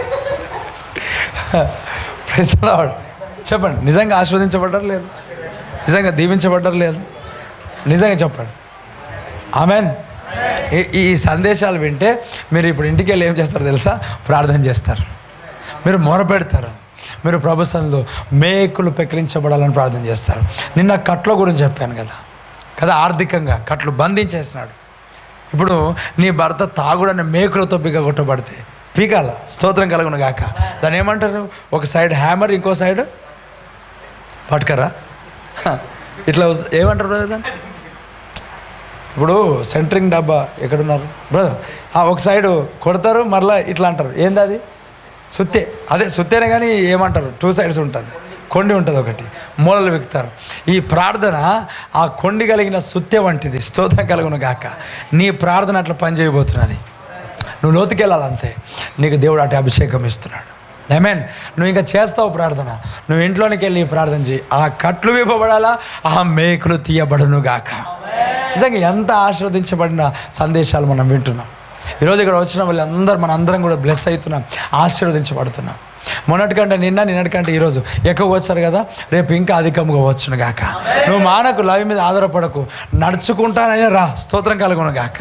ప్రైజ్ ద లార్డ్ చెప్పండి నిజంగా ఆస్వాదించబడ్డారు లేదు నిజంగా దీవించబడ్డారు లేదు నిజంగా చెప్పండి ఆమెన్ ఈ- ఈ సందేశాలు వింటే మీరు ఇప్పుడు ఇంటికి వెళ్ళి ఏం చేస్తారు తెలుసా ప్రార్థన చేస్తారు మీరు మొరపెడతారు మీరు ప్రభుత్వంలో మేకులు పెకిలించబడాలని ప్రార్థన చేస్తారు నిన్న కట్ల గురించి చెప్పాను కదా కదా ఆర్థికంగా కట్లు బంధించేసినాడు ఇప్పుడు నీ భర్త తాగుడని మేకులతో బిగగొట్టబడితే పీకాల స్తోత్రం కలుగును గాక దాన్ని ఏమంటారు ఒక సైడ్ హ్యామర్ ఇంకో సైడ్ పట్టుకరా హ, ఇట్లా ఏమంటారు బ్రదర్ దాన్ని ఇప్పుడు సెంటరింగ్ డబ్బా ఎక్కడున్నారు బ్రదర్ ఒక సైడు కొడతారు మరలా ఇట్లా అంటారు ఏంది అది సుత్తే అదే సుత్తేనే కానీ ఏమంటారు టూ సైడ్స్ ఉంటుంది కొండి ఉంటుంది ఒకటి మూలలు వెక్కుతారు ఈ ప్రార్థన ఆ కొండి కలిగిన సుత్తె వంటిది స్తోత్రం కలుగును గాక నీ ప్రార్థన అట్లా పని చేయబోతున్నది నువ్వు లోతుకెళ్ళాలి అంతే నీకు దేవుడు అటు అభిషేకం ఇస్తున్నాడు ఐమీన్ నువ్వు ఇంకా చేస్తావు ప్రార్థన నువ్వు ఇంట్లోనికి వెళ్ళి ఈ ప్రార్థన చేయి ఆ కట్లు విప్పబడాలా ఆ మేకులు తీయబడును గాక నిజంగా ఎంత ఆశీర్వదించబడిన సందేశాలు మనం వింటున్నాం ఈరోజు ఇక్కడ వచ్చిన వాళ్ళందరూ మన అందరం కూడా బ్లెస్ అవుతున్నాం ఆశీర్వదించబడుతున్నాం మొన్నటికంటే నిన్న నిన్నటికంటే ఈరోజు ఎక్కువ వచ్చారు కదా రేపు ఇంకా అధికంగా వచ్చును గాక నువ్వు మానకు లవి మీద ఆధారపడకు నడుచుకుంటాననే రా స్తోత్రం కలుగును గాక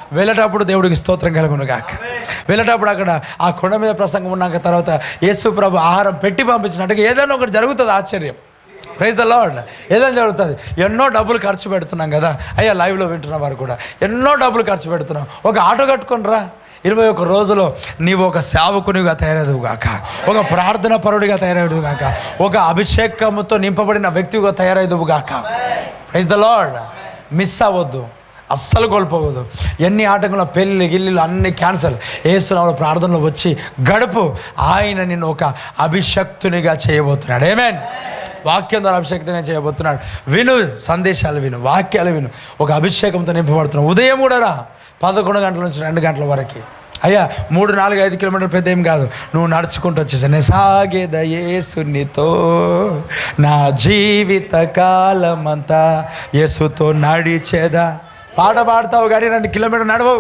వెళ్ళేటప్పుడు దేవుడికి స్తోత్రం కలుగును గాక వెళ్ళేటప్పుడు అక్కడ ఆ కొండ మీద ప్రసంగం ఉన్నాక తర్వాత యేసు ప్రభు ఆహారం పెట్టి పంపించినట్టుగా ఏదైనా ఒకటి జరుగుతుంది ఆశ్చర్యం ప్రైజ్ ద లార్డ్ ఏదైనా జరుగుతుంది ఎన్నో డబ్బులు ఖర్చు పెడుతున్నాం కదా అయ్యా లైవ్లో వింటున్న వారు కూడా ఎన్నో డబ్బులు ఖర్చు పెడుతున్నాం ఒక ఆటో కట్టుకొని రా ఇరవై ఒక రోజులో నీవు ఒక సేవకునిగా తయారదు గాక ఒక ప్రార్థన పరుడిగా తయారదు గాక ఒక అభిషేకముతో నింపబడిన వ్యక్తిగా తయారైదువు గాక ప్రైజ్ ద లార్డ్ మిస్ అవ్వద్దు అస్సలు కోల్పోవద్దు ఎన్ని ఆటంకంలో పెళ్ళి గిల్లిలు అన్ని క్యాన్సల్ ఏసునామలో ప్రార్థనలో వచ్చి గడుపు ఆయన నిన్ను ఒక అభిషక్తునిగా చేయబోతున్నాడు ఏమేన్ వాక్యం ద్వారా అభిషేకంగా చేయబోతున్నాడు విను సందేశాలు విను వాక్యాలు విను ఒక అభిషేకంతో నింపబడుతున్నావు ఉదయం కూడా రా పదకొండు గంటల నుంచి రెండు గంటల వరకు అయ్యా మూడు నాలుగు ఐదు కిలోమీటర్లు పెద్ద ఏం కాదు నువ్వు నడుచుకుంటూ వచ్చేసా నేను సాగేద యేసునితో నా జీవిత కాలమంతా యేసుతో నడిచేదా పాట పాడతావు కానీ రెండు కిలోమీటర్ నడవవు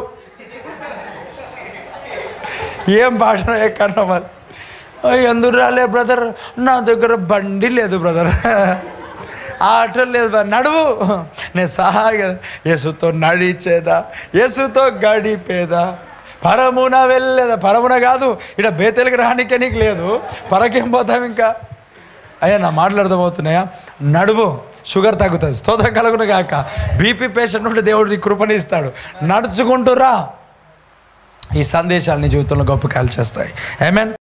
ఏం పాటనో ఎక్కడో మరి ఓ, ఎందుకు రాలే బ్రదర్ నా దగ్గర బండి లేదు బ్రదర్ ఆటో లేదు బ్రదర్. నడువు నేను సహాయ యేసుతో నడిచేదా యేసుతో గడిపేదా పరమున వెళ్ళేదా పరమున కాదు ఇక్కడ బేతెలకు రానికే నీకు లేదు పరకేం పోతాం ఇంకా అయ్యా నా మాటలు అర్థమవుతున్నాయా నడువు షుగర్ తగ్గుతుంది స్తోత్రం కలుగును గాక బీపీ పేషెంట్ నుండి దేవుడు నీ కృపని ఇస్తాడు నడుచుకుంటూ రా ఈ సందేశాలు నీ జీవితంలో గొప్ప కాలు చేస్తాయి ఏమేన్